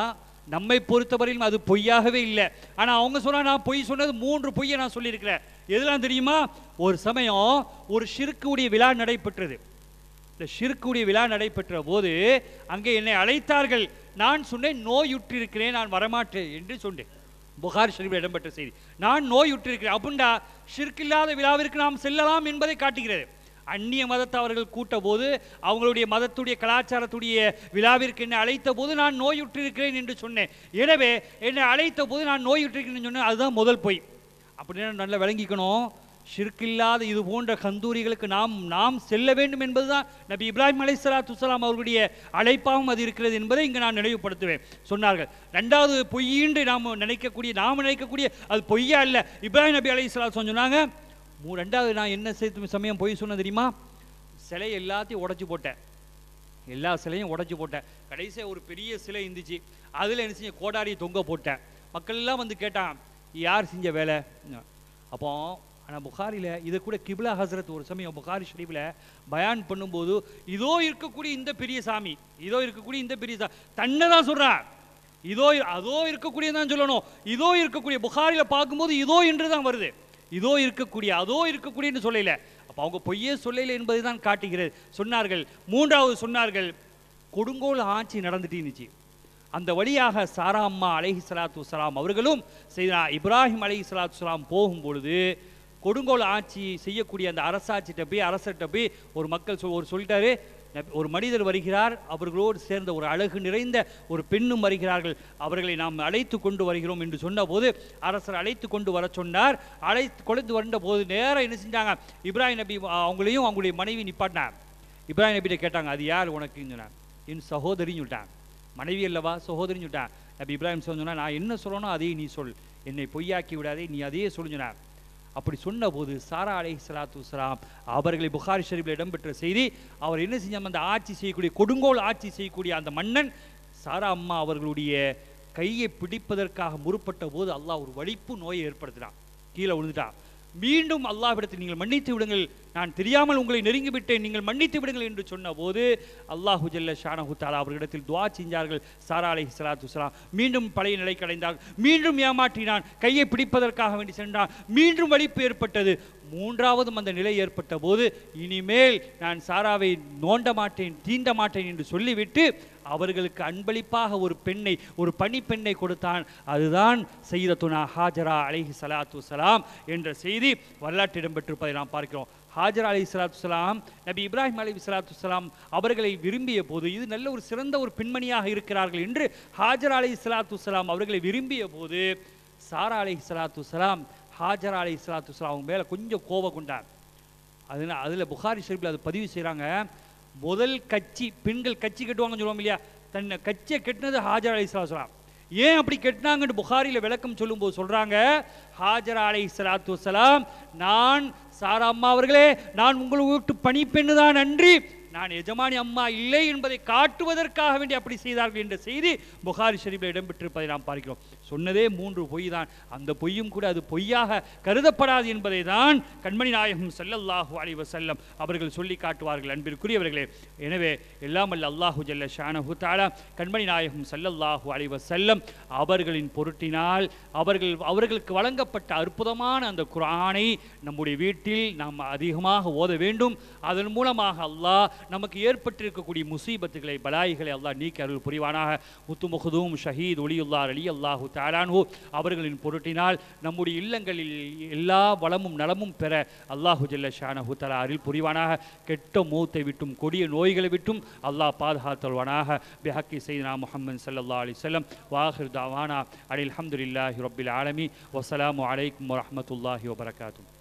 நம்மை பொறுத்தவரையிலும் அது பொய்யாகவே இல்லை ஆனா அவங்க சொன்னா நான் பொய் சொன்னது மூன்று பொய்யை நான் சொல்லியிருக்கிறேன் எதெல்லாம் தெரியுமா ஒரு சமயம் ஒரு ஷிர்க்குடைய விழா நடைபெற்றது இந்த ஷிர்க்குடைய விழா நடைபெற்ற போது அங்கே என்னை அழைத்தார்கள் நான் சொன்னேன் நோயுற்றிருக்கிறேன் நான் வரமாட்டேன் என்று சொன்னேன் புகார் ஷரீஃபில் இடம்பெற்ற செய்தி நான் நோயுற்றிருக்கிறேன் அப்படின்டா ஷிர்க் விழாவிற்கு நாம் செல்லலாம் என்பதை காட்டுகிறது அந்நிய மதத்தை அவர்கள் கூட்ட போது அவங்களுடைய மதத்துடைய கலாச்சாரத்துடைய விழாவிற்கு என்னை அழைத்த போது நான் நோயுற்றிருக்கிறேன் என்று சொன்னேன் எனவே என்னை அழைத்த போது நான் நோயுற்றிருக்கிறேன் சொன்னேன் அதுதான் முதல் பொய் அப்படின்னு நல்லா விளங்கிக்கணும் ஷிர்கில்லாத இது போன்ற கந்தூரிகளுக்கு நாம் நாம் செல்ல வேண்டும் என்பதுதான் நபி இப்ராஹிம் அலை சலாத்து அவர்களுடைய அழைப்பாகவும் அது இருக்கிறது என்பதை இங்கு நான் நினைவுபடுத்துவேன் சொன்னார்கள் ரெண்டாவது பொய்யின்றி நாம் நினைக்கக்கூடிய நாம் நினைக்கக்கூடிய அது பொய்யா இல்லை இப்ராஹிம் நபி அலை சலாத்து சொன்னாங்க மூ ரெண்டாவது நான் என்ன சேர்த்து சமயம் பொய் சொன்ன தெரியுமா சிலை எல்லாத்தையும் உடைச்சு போட்டேன் எல்லா சிலையும் உடைச்சு போட்டேன் கடைசியாக ஒரு பெரிய சிலை இருந்துச்சு அதில் என்ன செஞ்ச கோடாரியை தொங்க போட்டேன் மக்கள் எல்லாம் வந்து கேட்டான் யார் செஞ்ச வேலை அப்போ ஆனால் புகாரில் இதை கூட கிப்லா ஹசரத் ஒரு சமயம் புகாரி ஷரீஃபில் பயான் பண்ணும்போது இதோ இருக்கக்கூடிய இந்த பெரிய சாமி இதோ இருக்கக்கூடிய இந்த பெரிய சாமி தன்னை தான் சொல்கிறான் இதோ இரு- அதோ இருக்கக்கூடிய தான் சொல்லணும் இதோ இருக்கக்கூடிய புகாரில் பார்க்கும்போது இதோ என்று தான் வருது இதோ இருக்கக்கூடிய அதோ இருக்கக்கூடியன்னு சொல்லல அப்போ அவங்க பொய்யே சொல்லல என்பதை தான் காட்டுகிறது சொன்னார்கள் மூன்றாவது சொன்னார்கள் கொடுங்கோல் ஆட்சி நடந்துட்டு இருந்துச்சு அந்த வழியாக சாரா அம்மா அலைஹி ஸலாத்து வஸலாம் அவர்களும் செய்தா இப்ராஹிம் அலைஹி ஸலாத்து வஸலாம் போகும் பொழுது கொடுங்கோல் ஆட்சி செய்யக்கூடிய அந்த அரசாட்சிட்ட போய் அரசர்கிட்ட போய் ஒரு மக்கள் சொல் ஒரு சொல்லிட்டாரு நபி- ஒரு மனிதர் வருகிறார் அவர்களோடு சேர்ந்த ஒரு அழகு நிறைந்த ஒரு பெண்ணும் வருகிறார்கள் அவர்களை நாம் அழைத்து கொண்டு வருகிறோம் என்று சொன்னபோது அரசர் அழைத்து கொண்டு வர சொன்னார் அழைத்து கொண்டு வந்த போது நேரா என்ன செஞ்சாங்க இப்ராஹிம் நபி அஹ், அவங்களையும் அவங்களுடைய மனைவி நிப்பாட்டினார் இப்ராஹிம் நபிட்ட கேட்டாங்க அது யார் உனக்குன்னு சொன்னார் என் சகோதரின்னு சொல்லிட்டான் மனைவி அல்லவா சகோதரின்னு சொல்லிட்டான் நபி இப்ராஹிம் சொன்னா நான் என்ன சொல்லணும் அதையே நீ சொல் என்னை பொய்யாக்கி விடாதே நீ அதையே சொல்லுஞ்சினார் அப்படி சொன்னபோது சாரா அலை சலாத்து வசலாம் அவர்களை புகாரி ஷரீஃபில் இடம்பெற்ற செய்தி அவர் என்ன செஞ்சாங்க அந்த ஆட்சி செய்யக்கூடிய கொடுங்கோல் ஆட்சி செய்யக்கூடிய அந்த மன்னன் சாரா அம்மா அவர்களுடைய கையை பிடிப்பதற்காக முற்பட்ட போது அல்லாஹ் ஒரு வலிப்பு நோயை ஏற்படுத்தினான் கீழே விழுந்துட்டான் மீண்டும் அல்லாஹ்விடத்தில் நீங்கள் மன்னித்து விடுங்கள் நான் தெரியாமல் உங்களை நெருங்கி விட்டேன் நீங்கள் மன்னித்து விடுங்கள் என்று சொன்னபோது அல்லாஹு ஜல்ல ஷானஹு தாலா அவர்களிடத்தில் துஆ செஞ்சார்கள் சாரா அலைஹி ஸலாத்து வஸலாம் மீண்டும் பழைய நிலைக்கு அடைந்தார்கள் மீண்டும் ஏமாற்றினான் கையை பிடிப்பதற்காக வேண்டி சென்றான் மீண்டும் வலிப்பு ஏற்பட்டது மூன்றாவதும் அந்த நிலை ஏற்பட்ட போது இனிமேல் நான் சாராவை நோண்ட மாட்டேன் தீண்ட மாட்டேன் என்று சொல்லிவிட்டு அவர்களுக்கு அன்பளிப்பாக ஒரு பெண்ணை ஒரு பணிப்பெண்ணை கொடுத்தான் அதுதான் செய்தத்துனா ஹாஜரா அலைஹி ஸலாத்து வஸலாம் என்ற செய்தி வரலாற்று இடம்பெற்றிருப்பதை நாம் பார்க்கிறோம் ஹாஜரா அலி சலாத்து சலாம் நபி இப்ராஹிம் அலி சலாத்து சலாம் அவர்களை விரும்பிய போது இது நல்ல ஒரு சிறந்த ஒரு பெண்மணியாக இருக்கிறார்கள் என்று ஹாஜரா அலி சலாத்து சலாம் அவர்களை விரும்பிய போது சாரா அலி சலாத்து சலாம் ஹாஜரா அலி சலாத்து சலாம் அவங்க மேலே கொஞ்சம் கோபம் கொண்டார் அதில் அதில் புகாரி ஷெரீஃபில் அது பதிவு செய்கிறாங்க முதல் கட்சி பெண்கள் கட்சி கட்டுவாங்கன்னு சொல்லுவோம் இல்லையா தன்னை கட்சியை கட்டினது ஹாஜர் அலி சலாம் ஏன் அப்படி கட்டினாங்கன்னு புகாரியில் விளக்கம் சொல்லும்போது சொல்றாங்க ஹாஜர் அலை சலாத்து வசலாம் நான் சாரா அம்மா அவர்களே நான் உங்கள் வீட்டு பணிப்பெண்ணு தான் நன்றி நான் எஜமானி அம்மா இல்லை என்பதை காட்டுவதற்காக வேண்டி அப்படி செய்தார்கள் என்ற செய்தி புகாரி ஷெரீஃபில் இடம்பெற்றிருப்பதை நாம் பார்க்கிறோம் சொன்னதே மூன்று பொய் தான் அந்த பொய்யும் கூட அது பொய்யாக கருதப்படாது என்பதை தான் கண்மணி நாயகம் ஸல்லல்லாஹு அலைஹி வஸல்லம் அவர்கள் சொல்லி காட்டுவார்கள் அன்பிற்குரியவர்களே எனவே எல்லாம் அல்ல அல்லாஹு ஜல்ல ஷானஹு தஆலா கண்மணி நாயகம் ஸல்லல்லாஹு அலைஹி வஸல்லம் அவர்களின் பொருட்டினால் அவர்கள் அவர்களுக்கு வழங்கப்பட்ட அற்புதமான அந்த குர்ஆனை நம்முடைய வீட்டில் நாம் அதிகமாக ஓத வேண்டும் அதன் மூலமாக அல்லாஹ் நமக்கு ஏற்பட்டிருக்கக்கூடிய முசீபத்துகளை பலாய்களை அல்லாஹ் நீக்கி அருள் புரிவானாக முத்து முகதூம் ஷஹீத் ஒளியுல்லார் அலி அல்லாஹு தாலான்ஹு அவர்களின் பொருட்டினால் நம்முடைய இல்லங்களில் எல்லா வளமும் நலமும் பெற அல்லாஹு ஜல்ல ஷானஹு தலா அருள் புரிவானாக கெட்ட மூத்தை விட்டும் கொடிய நோய்களை விட்டும் அல்லாஹ் பாதுகாத்தல்வானாக பிஹக்கி செய்தனா முஹம்மது ஸல்லல்லாஹு அலைஹி வஸல்லம் வாஹிர் தாவானா அனில் அல்ஹம்துலில்லாஹி ரப்பில் ஆலமீன் வஸ்ஸலாமு அலைக்கும் வரஹ்மத்துல்லாஹி வபரகாத்துஹு